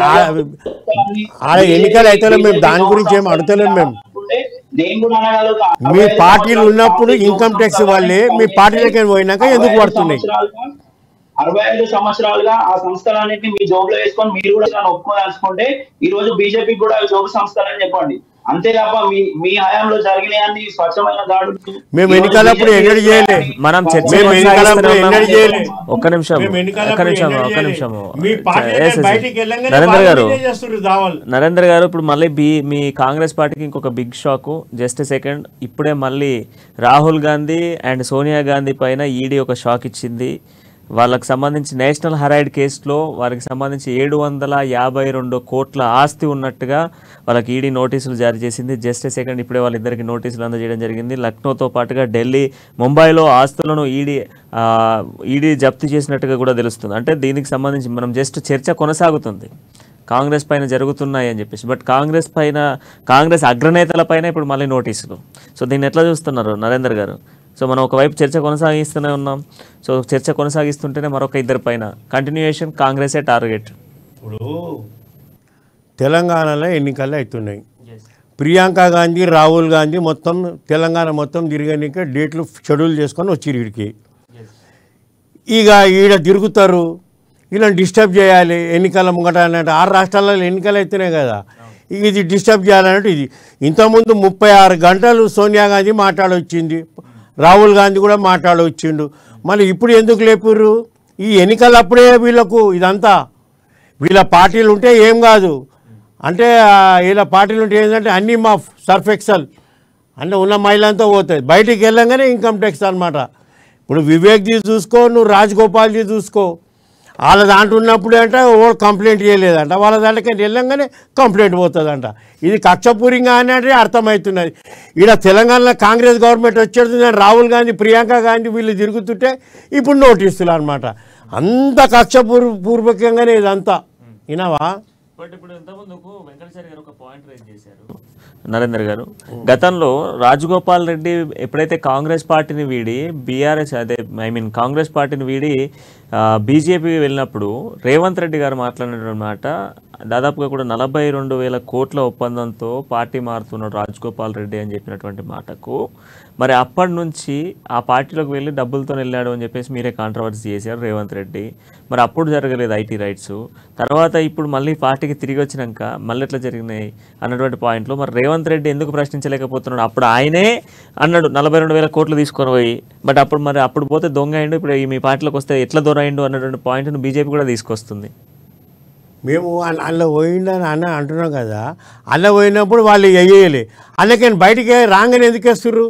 అన్ని ఆడ ఎన్నికలు అయితేనే మేము దాని గురించి ఏం అడుగుతలేం మేము. అనుకుంటే నేను కూడా అనగలుగుతా మీ అరవై ఐదు పార్టీలు సంవత్సరాలు ఉన్నప్పుడు పార్టీ ఇన్కమ్ ట్యాక్స్ సంస్థలు వాళ్ళే మీ ఉన్నాయి. పార్టీలకి పోయినాక ఎందుకు అరవై ఐదు పడుతున్నాయి సంవత్సరాలుగా- అరవై ఐదు సంవత్సరాలుగా ఆ సంస్థలన్నింటినీ మీ జోబులో వేసుకొని మీరు కూడా నన్ను ఒప్పుకోదలుచుకుంటే ఈ రోజు బీజేపీ కూడా అవి జోబు సంస్థలని చెప్పండి అంతే తప్ప మీ మీ హయాంలో జరిగినాయన్ని స్వచ్ఛమైన దాడులు మేము ఈ రోజు ఎన్నికలప్పుడు BJP ఎన్నడూ చేయలే. మనం చర్చ మేము ఎన్నికలప్పుడు కొనసాగిస్తూనే ఉన్నాం. ఎన్నడూ చేయలే. ఒక్క నిమిషం మేము ఎన్నికలప్పుడు ఒక్క నిమిషం ఎన్నడూ ఒక్క చేయలే. నిమిషం మీ పార్టీ ఎస్, ఎస్. బయటికి వెళ్ళంగానే నరేంద్ర వాళ్ళు గారు మీరే చేస్తుర్రు దావాలు నరేంద్ర గారు ఇప్పుడు మళ్ళీ బీ మీ కాంగ్రెస్ పార్టీకి ఇంకొక బిగ్ షాక్ జస్ట్ సెకండ్ ఇప్పుడే మళ్ళీ రాహుల్ గాంధీ అండ్ సోనియా గాంధీ పైన ఈడీ ఒక షాక్ ఇచ్చింది వాళ్ళకి సంబంధించి నేషనల్ హెరాయిడ్ కేసులో వారికి సంబంధించి ఏడు వందల యాభై రెండు కోట్ల ఆస్తి ఉన్నట్టుగా వాళ్ళకి ఈడీ నోటీసులు జారీ చేసింది జస్ట్ సెకండ్ ఇప్పుడే వాళ్ళిద్దరికి నోటీసులు అందజేయడం జరిగింది లక్నోతో పాటుగా ఢిల్లీ ముంబైలో ఆస్తులను ఈడీ ఈడీ జప్తు చేసినట్టుగా కూడా తెలుస్తుంది అంటే దీనికి సంబంధించి మనం జస్ట్ చర్చ కొనసాగుతుంది కాంగ్రెస్ పైన జరుగుతున్నాయి అని చెప్పేసి బట్ కాంగ్రెస్ పైన కాంగ్రెస్ అగ్రనేతల పైన ఇప్పుడు మళ్ళీ నోటీసులు సో దీన్ని ఎట్లా చూస్తున్నారు నరేందర్ గారు సో మనం ఒకవైపు చర్చ కొనసాగిస్తూనే ఉన్నాం సో చర్చ కొనసాగిస్తుంటేనే మరొక ఇద్దరి పైన కంటిన్యూయేషన్ కాంగ్రెసే టార్గెట్ ఇప్పుడు తెలంగాణలో ఎన్నికలు అవుతున్నాయి ప్రియాంక గాంధీ రాహుల్ గాంధీ మొత్తం తెలంగాణ మొత్తం తిరగనిక డేట్లు షెడ్యూల్ చేసుకొని వచ్చిరు వీడికి ఇక ఈడ తిరుగుతారు వీళ్ళని డిస్టర్బ్ చేయాలి ఎన్నికల ముంగట అన్నట్టు ఆరు రాష్ట్రాలలో ఎన్నికలు అవుతున్నాయి కదా ఇక ఇది డిస్టర్బ్ చేయాలన్నట్టు ఇది ఇంతకుముందు ముప్పై ఆరు గంటలు సోనియా గాంధీ మాట్లాడొచ్చింది రాహుల్ గాంధీ కూడా మాట్లాడొచ్చిండు మళ్ళీ ఇప్పుడు ఎందుకు లేపుర్రు ఈ ఎన్నికలప్పుడే వీళ్ళకు ఇదంతా వీళ్ళ పార్టీలు ఉంటే ఏం కాదు అంటే ఆ, వీళ్ళ పార్టీలు ఉంటే ఏంటంటే అన్నీ మా సర్ఫ్ ఎక్సల్ అంటే ఉన్న మహిళంతా పోతుంది బయటికి వెళ్ళంగానే ఇన్కమ్ ట్యాక్స్ అనమాట ఇప్పుడు వివేక్ది చూసుకో నువ్వు రాజగోపాల్ది చూసుకో వాళ్ళ దాంట్లో ఉన్నప్పుడు అంటే ఓ కంప్లైంట్ చేయలేదంట వాళ్ళ దాంట్లోకి వెళ్ళంగానే కంప్లైంట్ పోతుందంట ఇది కక్షపూరింగా అనేది అర్థమవుతున్నది ఈడ తెలంగాణలో కాంగ్రెస్ గవర్నమెంట్ వచ్చేది రాహుల్ గాంధీ ప్రియాంక గాంధీ వీళ్ళు తిరుగుతుంటే ఇప్పుడు నోటీసులు అనమాట అంత కక్షపూర్ పూర్వకంగానే ఇదంతా వినవా బట్ ఇప్పుడు ఇంతకుముందుకు వెంకటేశ్వర గారు ఒక పాయింట్ రేజ్ చేశారు నరేందర్ గారు గతంలో రాజగోపాల్ రెడ్డి ఎప్పుడైతే కాంగ్రెస్ పార్టీని వీడి బీఆర్ఎస్ అదే ఐ మీన్ కాంగ్రెస్ పార్టీని వీడి బీజేపీ వెళ్ళినప్పుడు రేవంత్ రెడ్డి గారు మాట్లాడినటువంటి మాట దాదాపుగా కూడా నలభై రెండు వేల కోట్ల ఒప్పందంతో పార్టీ మారుతున్నాడు రాజగోపాల్ రెడ్డి అని చెప్పినటువంటి మాటకు మరి అప్పటి నుంచి ఆ పార్టీలోకి వెళ్ళి డబ్బులతో వెళ్ళాడు అని చెప్పేసి మీరే కాంట్రవర్సీ చేశారు రేవంత్ రెడ్డి మరి అప్పుడు జరగలేదు ఐటీ రైట్స్ తర్వాత ఇప్పుడు మళ్ళీ పార్టీకి తిరిగి వచ్చినాక మళ్ళీ ఎట్లా జరిగినాయి అన్నటువంటి పాయింట్లో మరి రేవంత్ రెడ్డి ఎందుకు ప్రశ్నించలేకపోతున్నాడు అప్పుడు ఆయనే అన్నాడు నలభై రెండు వేల కోట్లు తీసుకొని పోయి బట్ అప్పుడు మరి అప్పుడు పోతే దొంగ అయిండు ఇప్పుడు ఈ మీ పార్టీలోకి వస్తే ఎట్లా దొర అయిండు అన్నటువంటి పాయింట్ను బీజేపీ కూడా తీసుకొస్తుంది మేము అల్ల- అందులో పోయిండని అన్న అంటున్నాం కదా అందులో పోయినప్పుడు వాళ్ళు వేయలే అందుకని బయటికి రాగానే ఎందుకు వేస్తుర్రు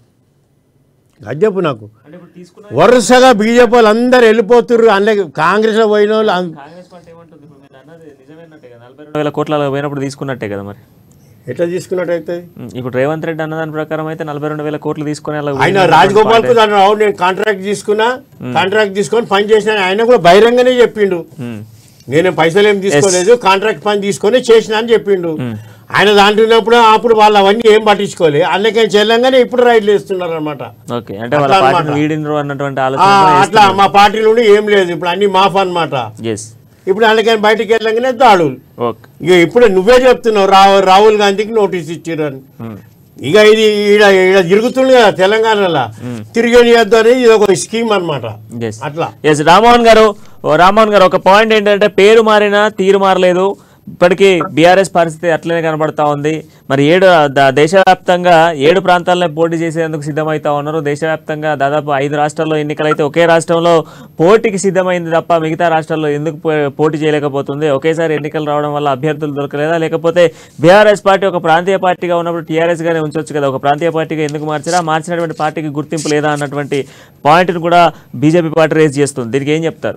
అది చెప్పు నాకు వరుసగా బీజేపీ వాళ్ళు అందరు వెళ్ళిపోతుర్రు అందులో కాంగ్రెస్లో పోయిన వాళ్ళు అం- కాంగ్రెస్ పార్టీ ఏమంటుంది ఇప్పుడు మీరు అన్నది నిజమేనట్టే కదా నలభై రెండు వేల కోట్ల పోయినప్పుడు తీసుకున్నట్టే కదా మరి ఎట్లా తీసుకున్నట్టయితే ఉం, ఇప్పుడు రేవంత్ రెడ్డి అన్న దాని ప్రకారం అయితే నలభై రెండు వేల కోట్లు తీసుకొని అలా ఆయన రాజగోపాల్ కు దాని రావు నేను కాంట్రాక్ట్ తీసుకున్నా కాంట్రాక్ట్ తీసుకొని పని చేసిన ఆయన కూడా బహిరంగనే చెప్పిండు ఉం. నేను పైసలు ఏం తీసుకోలేదు కాంట్రాక్ట్ పని తీసుకొని చేసిన అని చెప్పిండు ఆయన దాంట్లో ఉన్నప్పుడు అప్పుడు వాళ్ళు అవన్నీ ఏం పట్టించుకోలే అందుకని చెల్లంగానే ఇప్పుడు రైడ్లు వేస్తున్నారు అనమాట ఓకే అంటే వాళ్ళ అట్లా పార్టీని అన్నమాట. వీడినరు అన్నటువంటి ఆ, ఆలోచన అట్లా మా పార్టీ నుండి ఏం లేదు ఇప్పుడు అన్ని మాఫ్ అన్నమాట ఎస్ ఇప్పుడు అందుకని బయటికి వెళ్ళంగానే దాడులు ఓకే ఇక ఇప్పుడు నువ్వే చెప్తున్నావు రా రాహుల్ గాంధీకి నోటీస్ ఇచ్చారు అని ఇక ఇది ఈడ ఈడ తిరుగుతుంది కదా తెలంగాణలో తిరిగేయద్దు అనేది ఇది ఒక స్కీమ్ అన్నమాట ఎస్ అట్లా ఎస్ రామ్మోహన్ గారు ఓ రామ్మోహన్ గారు ఒక పాయింట్ ఏంటంటే పేరు మారినా తీరు మారలేదు ఇప్పటికీ బీఆర్ఎస్ పరిస్థితి అట్లనే కనబడతా ఉంది మరి ఏడు ద- దేశవ్యాప్తంగా ఏడు ప్రాంతాల్లో పోటీ చేసేందుకు సిద్ధమవుతా ఉన్నారు దేశవ్యాప్తంగా దాదాపు ఐదు రాష్ట్రాల్లో ఎన్నికలైతే ఒకే రాష్ట్రంలో పోటీకి సిద్ధమైంది తప్ప మిగతా రాష్ట్రాల్లో ఎందుకు పో- పోటీ చేయలేకపోతుంది ఒకేసారి ఎన్నికలు రావడం వల్ల అభ్యర్థులు దొరకలేదా లేకపోతే బీఆర్ఎస్ పార్టీ ఒక ప్రాంతీయ పార్టీగా ఉన్నప్పుడు టీఆర్ఎస్ గానే ఉంచొచ్చు కదా ఒక ప్రాంతీయ పార్టీగా ఎందుకు మార్చారా మార్చినటువంటి పార్టీకి గుర్తింపు లేదా అన్నటువంటి పాయింట్ను కూడా బీజేపీ పార్టీ రేజ్ చేస్తుంది దీనికి ఏం చెప్తారు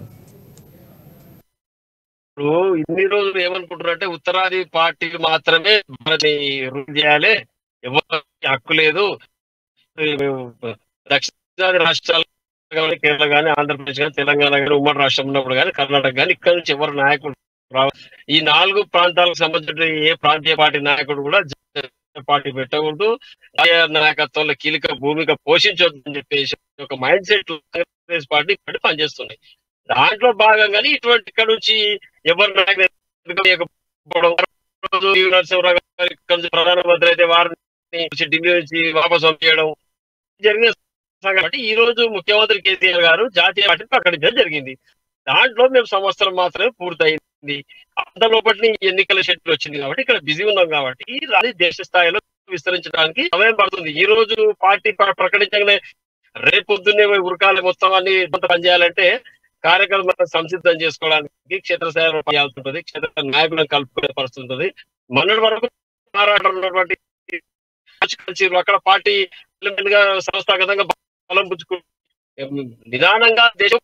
ఇప్పుడు ఇన్ని రోజులు ఏమనుకుంటున్నారంటే ఉత్తరాది పార్టీ మాత్రమే మనని రూల్ చేయాలి ఎవరికి హక్కు లేదు ఈ మేము దక్షిణాది రాష్ట్రాలు కానీ కేరళ కానీ ఆంధ్రప్రదేశ్ కానీ తెలంగాణ కానీ ఉమ్మడి రాష్ట్రం ఉన్నప్పుడు కానీ కర్ణాటక కానీ ఇక్కడ నుంచి ఎవరు నాయకుడు రావ ఈ నాలుగు ప్రాంతాలకు సంబంధించిన ఏ ప్రాంతీయ పార్టీ నాయకుడు కూడా జాతీయ పార్టీ పెట్టకూడదు ఆయా నాయకత్వంలో కీలక భూమిక పోషించొద్దు అని చెప్పేసి ఒక మైండ్ సెట్ కాంగ్రెస్ పార్టీ ఇప్పటికీ పనిచేస్తున్నాయి దాంట్లో భాగంగానే ఇటువంటి ఇక్కడ నుంచి ఎవరు నాయకులు లేకపోవడం, రోజు ఈ నరసింహరావు గారు ఇక్కడ నుంచి ప్రధానమంత్రి అయితే వారిని వచ్చి ఢిల్లీ నుంచి వాపసు పంపించడం జరిగిన సంఘటన. కాబట్టి ఈ రోజు ముఖ్యమంత్రి కేసీఆర్ గారు జాతీయ పార్టీని ప్రకటించడం జరిగింది దాంట్లో మేము సంవత్సరం మాత్రమే పూర్తయింది అంత లోపటి ఎన్నికల షెడ్యూల్ వచ్చింది కాబట్టి ఇక్కడ బిజీ ఉన్నాం కాబట్టి అది దేశ స్థాయిలో విస్తరించడానికి సమయం పడుతుంది ఈ రోజు పార్టీ ప్ర- ప్రకటించగానే రేపు పొద్దున్నే ఉరకాలి మొత్తం అన్ని కొంత పనిచేయాలంటే కార్యక్రమాలను సంసిద్ధం చేసుకోవడానికి క్షేత్రస్థాయిలో పనిచేయాల్సి ఉంటుంది క్షేత్ర నాయకులను కలుపుకునే పరిస్థితి ఉంటుంది మొన్నటి వరకు పోరాటం ఉన్నటువంటి కాన్స్టిట్యున్సీలు అక్కడ పార్టీ ఎలిమెంట్ గా సంస్థాగతంగా బలం పుచ్చుకు నిదానంగా దేశం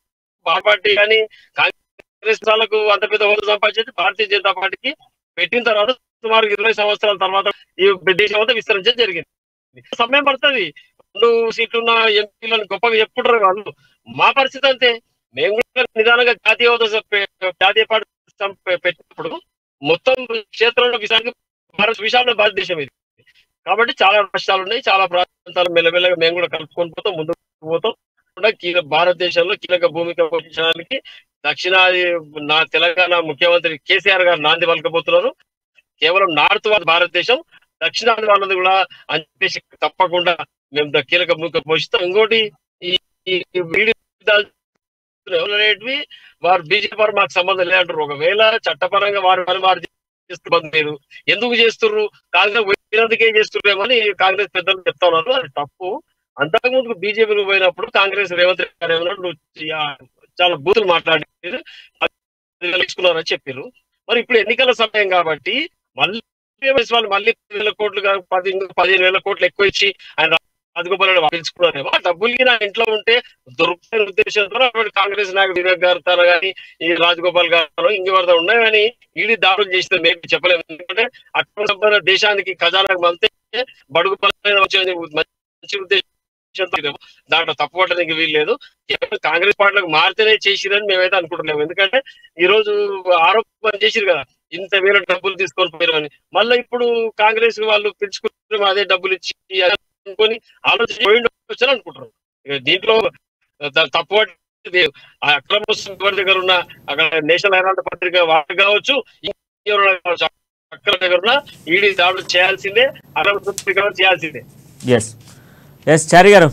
భారత పార్టీ కానీ కాంగ్రెస్ వాళ్ళకు అంత పెద్ద హోదా సంపాదించి భారతీయ జనతా పార్టీకి పెట్టిన తర్వాత సుమారు ఇరవై సంవత్సరాల తర్వాత ఈ దేశం అంతా విస్తరించడం జరిగింది సమయం పడుతుంది రెండు సీట్లున్న ఎంపీలను గొప్పగా చెప్పుకుంటారు వాళ్ళు మా పరిస్థితి అంతే మేము కూడా నిదానంగా జాతీయ హోదా పె- జాతీయ పార్టీ సం- పె- పెట్టినప్పుడు మొత్తం క్షేత్రంలో విశాఖ భారత విశాఖ భారతదేశం ఇది కాబట్టి చాలా రాష్ట్రాలు ఉన్నాయి చాలా ప్రాంతాలు మెల్లమెల్లగా మేము కూడా కలుపుకొని పోతాం ముందుకు పోతాం కూడా కీలక భారతదేశంలో కీలక భూమిక పోషించడానికి దక్షిణాది నా తెలంగాణ ముఖ్యమంత్రి కేసీఆర్ గారు నాంది పలకబోతున్నారు కేవలం నార్త్ వాళ్ళ భారతదేశం దక్షిణాది వాళ్ళది కూడా అని చెప్పేసి తప్పకుండా మేము ద- కీలక భూమిక పోషిస్తాం ఇంకోటి ఈ ఈ- ఈ వీడియో అనేటివి వారు బీజేపీ వారు మాకు సంబంధం లేదంటారు ఒకవేళ చట్టపరంగా వారు పని వారు చేస్తున్నారు మీరు ఎందుకు చేస్తున్నారు కాంగ్రెస్ పోయినందుకే చేస్తున్నారేమని కాంగ్రెస్ పెద్దలు చెప్తా ఉన్నారు అది తప్పు అంతకుముందు బీజేపీకి పోయినప్పుడు కాంగ్రెస్ రేవంత్ రెడ్డి గారు ఏమన్నాడు నువ్వు చా- చాలా బూతులు మాట్లాడి గెలుచుకున్నారని చెప్పారు మరి ఇప్పుడు ఎన్నికల సమయం కాబట్టి మళ్ళీ టీఆర్ఎస్ వాళ్ళు మళ్ళీ పది వేల కోట్లు కాదు, పది ఇంకా పదిహేను వేల కోట్లు ఎక్కువ ఇచ్చి ఆయన రాజగోపాల్ పిలుచుకున్నారేమో ఆ డబ్బులకి నా ఇంట్లో ఉంటే దొరుకుతున్న ఉద్దేశంతో అప్పుడు కాంగ్రెస్ నాయకుడు వివేక్ గారు తన కానీ ఈ రాజగోపాల్ గారు ఇంకెవరితో ఉన్నాయి కానీ ఈడీ దాడులు చేస్తే మేము చెప్పలేము ఎందుకంటే అక్రమ సంపద దేశానికి ఖజానాకు మంతే బడుగు బలమైన వచ్చే మంచి ఉద్దేశంతో ఇదేమో. దాంట్లో తప్పు పట్టడానికి వీలు లేదు కేవలం కాంగ్రెస్ పార్టీలకు మారితేనే చేసిరని మేమైతే అనుకుంటున్నాము ఎందుకంటే ఈ రోజు ఆరోపణ చేసిరు కదా ఇంత వేల డబ్బులు తీసుకొని పోయారు అని మళ్ళీ ఇప్పుడు కాంగ్రెస్ వాళ్ళు పిలుచుకుంటే అదే డబ్బులు ఇచ్చి అనుకొని ఆలోచన పోయిండొచ్చు అని అనుకుంటారు ఇక దీంట్లో ద- తప్పు పట్టేది లేదు. ఆ అక్రమ ఎవరి దగ్గర ఉన్న అక్కడ నేషనల్ హెరాల్డ్ పత్రిక వాళ్ళు కావచ్చు ఇంకెవరైనా కావచ్చు అక్రమ దగ్గర ఉన్న ఈడీ దాడులు చేయాల్సిందే అక్రమ పత్రిక చేయాల్సిందే ఎస్ ఎస్ చారి గారు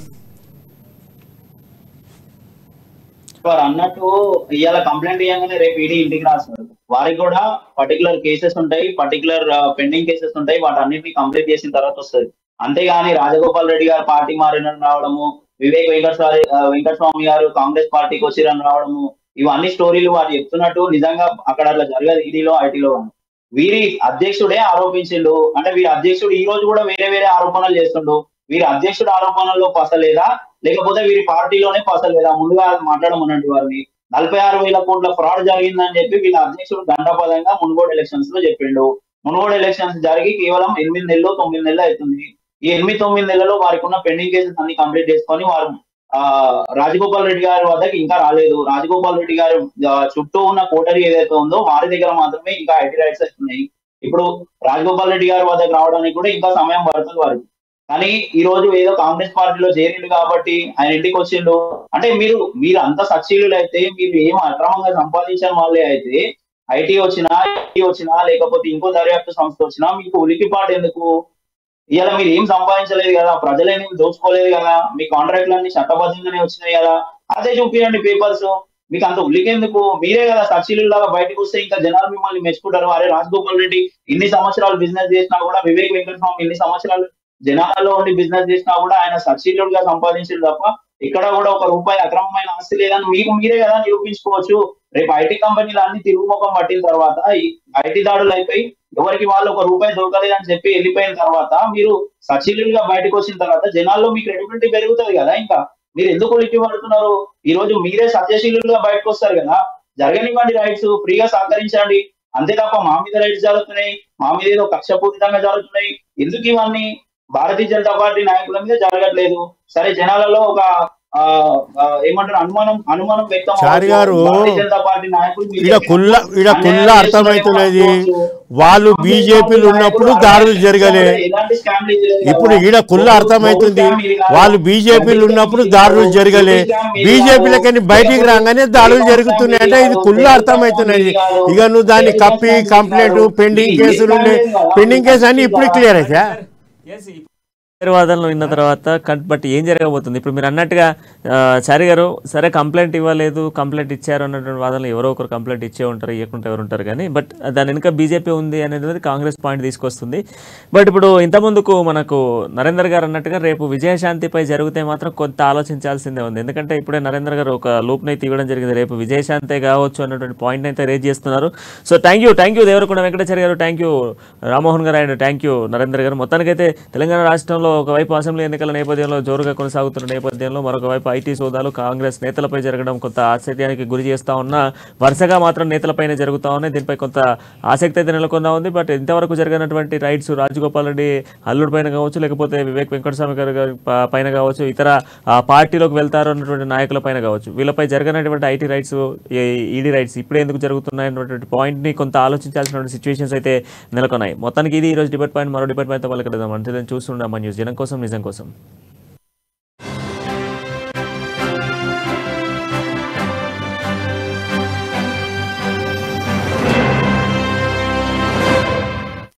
వారు అన్నట్టు ఇవాళ కంప్లైంట్ ఇవ్వగానే రేపు ఈడీ ఇంటికి రాస్తారు వారికి కూడా పర్టికులర్ కేసెస్ ఉంటాయి పర్టికులర్ పెండింగ్ కేసెస్ ఉంటాయి వాటి అన్నింటినీ కంప్లీట్ చేసిన తర్వాత వస్తుంది అంతేగాని రాజగోపాల్ రెడ్డి గారు పార్టీ మారినని రావడము వివేక్ వెంకటస్వామి వెంకటస్వామి గారు కాంగ్రెస్ పార్టీకి వచ్చిరని రావడము ఇవన్నీ స్టోరీలు వారు చెప్తున్నట్టు నిజంగా అక్కడ అట్లా జరగదు ఈడీలో ఐటీలో వీరి అధ్యక్షుడే ఆరోపించిండు అంటే వీరి అధ్యక్షుడు ఈ రోజు కూడా వేరే వేరే ఆరోపణలు చేస్తుండు వీరి అధ్యక్షుడు ఆరోపణల్లో పసలేదా లేకపోతే వీరి పార్టీలోనే పసలేదా ముందుగా మాట్లాడమన్నట్టు వారిని నలభై ఆరు వేల కోట్ల ఫ్రాడ్ జరిగిందని చెప్పి వీళ్ళ అధ్యక్షుడు దండపదంగా మునుగోడు ఎలక్షన్స్ లో చెప్పిండు మునుగోడు ఎలక్షన్స్ జరిగి కేవలం ఎనిమిది నెలలు తొమ్మిది నెలలు అవుతుంది ఈ ఎనిమిది తొమ్మిది నెలల్లో వారికి ఉన్న పెండింగ్ కేసెస్ అన్ని కంప్లీట్ చేసుకొని వారు ఆ రాజగోపాల్ రెడ్డి గారి వద్దకి ఇంకా రాలేదు రాజగోపాల్ రెడ్డి గారు ఆ, చుట్టూ ఉన్న కోటరీ ఏదైతే ఉందో వారి దగ్గర మాత్రమే ఇంకా ఐటీ రైట్స్ వస్తున్నాయి ఇప్పుడు రాజగోపాల్ రెడ్డి గారి వద్దకు రావడానికి కూడా ఇంకా సమయం పడుతుంది వారికి కానీ ఈ రోజు ఏదో కాంగ్రెస్ పార్టీలో చేరిండు కాబట్టి ఆయన ఇంటికి వచ్చిండు అంటే మీరు మీరు అంత సక్సీలు అయితే మీరు ఏం అక్రమంగా సంపాదించిన వాళ్ళే అయితే ఐటీ వచ్చినా ఐటీ వచ్చినా లేకపోతే ఇంకో దర్యాప్తు సంస్థ వచ్చినా మీకు ఉలికిపాటు ఎందుకు ఇవాళ మీరు ఏం సంపాదించలేదు కదా ప్రజలేమి దోచుకోలేదు కదా మీ కాంట్రాక్ట్లు అన్ని చట్టబద్ధంగానే వచ్చినాయి కదా అదే చూపించండి పేపర్స్ మీకు అంత ఉలికెందుకు మీరే కదా సచిలు లాగా బయటకు వస్తే ఇంకా జనాలు మిమ్మల్ని మెచ్చుకుంటారు అరే రాజగోపాల్ రెడ్డి ఇన్ని సంవత్సరాలు బిజినెస్ చేసినా కూడా వివేక్ వెంకటస్వామి ఇన్ని సంవత్సరాలు జనాలలో ఉండి బిజినెస్ చేసినా కూడా ఆయన సబ్సిడీలుగా సంపాదించారు తప్ప ఇక్కడ కూడా ఒక రూపాయి అక్రమమైన ఆస్తి లేదని మీకు మీరే కదా నిరూపించుకోవచ్చు రేపు ఐటీ కంపెనీలు అన్ని తిరుగుముఖం పట్టిన తర్వాత ఈ ఐటీ దాడులు అయిపోయి ఎవరికి వాళ్ళు ఒక రూపాయి దొరకలేదని చెప్పి వెళ్ళిపోయిన తర్వాత మీరు సచిలుగా బయటకు వచ్చిన తర్వాత జనాల్లో మీ క్రెడిబిలిటీ పెరుగుతుంది కదా ఇంకా మీరు ఎందుకు ఉలిక్కి పడుతున్నారు ఈ రోజు మీరే సత్యశీలుగా బయటకు వస్తారు కదా జరగనివ్వండి రైట్స్ ఫ్రీగా సహకరించండి అంతే తప్ప మా మీద రైట్స్ జరుగుతున్నాయి మా మీద ఏదో కక్షపూరితంగా జరుగుతున్నాయి ఎందుకు ఇవన్నీ భారతీయ జనతా పార్టీ నాయకుల మీద జరగట్లేదు సరే జనాలలో ఒక ఆ, ఆ, ఏమంటారు అనుమానం అనుమానం వ్యక్తం చారి అవ్వచ్చు. గారు, భారతీయ జనతా పార్టీ నాయకులు మీ ఈడ దగ్గర కుల్ల ఈడ కుల్ల అన్యాయం అర్థమవుతున్నది చేస్తున్నారేమో వాళ్ళు అనుకోవచ్చు. బీజేపీలు ఉన్నప్పుడు దాడులు జరగలే ఎలాంటి స్కామ్లు ఇది లేదు ఇప్పుడు కదా. ఈడ కుల్ల ఒక అర్థమవుతుంది స్కామ్ ఇది కాదు. వాళ్ళు బీజేపీలు ఉన్నప్పుడు దాడులు జరగలే బీజేపీలకని బయటికి రాగానే దాడులు జరుగుతున్నాయి అంటే ఇది కుల్ల అర్థమవుతున్నది ఇక నువ్వు దాన్ని కప్పి కంప్లైంట్ పెండింగ్ కేసులు ఉన్నాయి పెండింగ్ కేసు అన్ని ఇప్పుడు క్లియర్ అయితే వాదనలు విన్న తర్వాత కన్- బట్ ఏం జరగబోతుంది ఇప్పుడు మీరు అన్నట్టుగా ఆ, చారి గారు సరే కంప్లైంట్ ఇవ్వలేదు కంప్లైంట్ ఇచ్చారు అన్నటువంటి వాదనలు ఎవరో ఒకరు కంప్లైంట్ ఇచ్చే ఉంటారు ఇవ్వకుంటే ఎవరు ఉంటారు కానీ బట్ దాని వెనుక బీజేపీ ఉంది అనేది కాంగ్రెస్ పాయింట్ తీసుకొస్తుంది బట్ ఇప్పుడు ఇంతకుముందుకు మనకు నరేందర్ గారు అన్నట్టుగా రేపు విజయశాంతిపై జరిగితే మాత్రం కొంత ఆలోచించాల్సిందే ఉంది ఎందుకంటే ఇప్పుడే నరేందర్ గారు ఒక లూప్ని అయితే ఇవ్వడం జరిగింది రేపు విజయశాంతే కావచ్చు అన్నటువంటి పాయింట్ అయితే రేజ్ చేస్తున్నారు so thank you thank you Devarakonda Venkatacharya గారు థ్యాంక్ యూ రామ్మోహన్ గారు అండ్ థ్యాంక్ యూ నరేందర్ గారు మొత్తానికైతే తెలంగాణ రాష్ట్రంలో ఒకవైపు అసెంబ్లీ ఎన్నికల నేపథ్యంలో జోరుగా కొనసాగుతున్న నేపథ్యంలో మరొక వైపు ఐటీ సోదాలు కాంగ్రెస్ నేతలపై జరగడం కొంత ఆశ్చర్యానికి గురి చేస్తా ఉన్నా వరుసగా మాత్రం నేతలపైనే జరుగుతా ఉన్నాయి దీనిపై కొంత ఆసక్తి అయితే నెలకొందా ఉంది బట్ ఇంతవరకు జరిగినటువంటి రైట్స్ రాజగోపాల్ రెడ్డి అల్లుడి పైన కావచ్చు లేకపోతే వివేక్ వెంకటస్వామి గారి గారి ప- పైన కావచ్చు ఇతర ఆ, పార్టీలోకి వెళ్తారు అన్నటువంటి నాయకుల పైన కావచ్చు వీళ్ళపై జరిగినటువంటి ఐటీ రైట్స్ ఈడీ రైట్స్ ఇప్పుడే ఎందుకు జరుగుతున్నాయి అన్నటువంటి పాయింట్ని కొంత ఆలోచించాల్సినటువంటి సిచ్యువేషన్స్ అయితే నెలకొన్నాయి మొత్తానికి ఇది ఈ రోజు డిబేట్ పాయింట్ మరో డిబేట్ పాయింట్తో వాళ్ళకి అంటే చూస్తుండే మన న్యూస్ జనం కోసం నిజం కోసం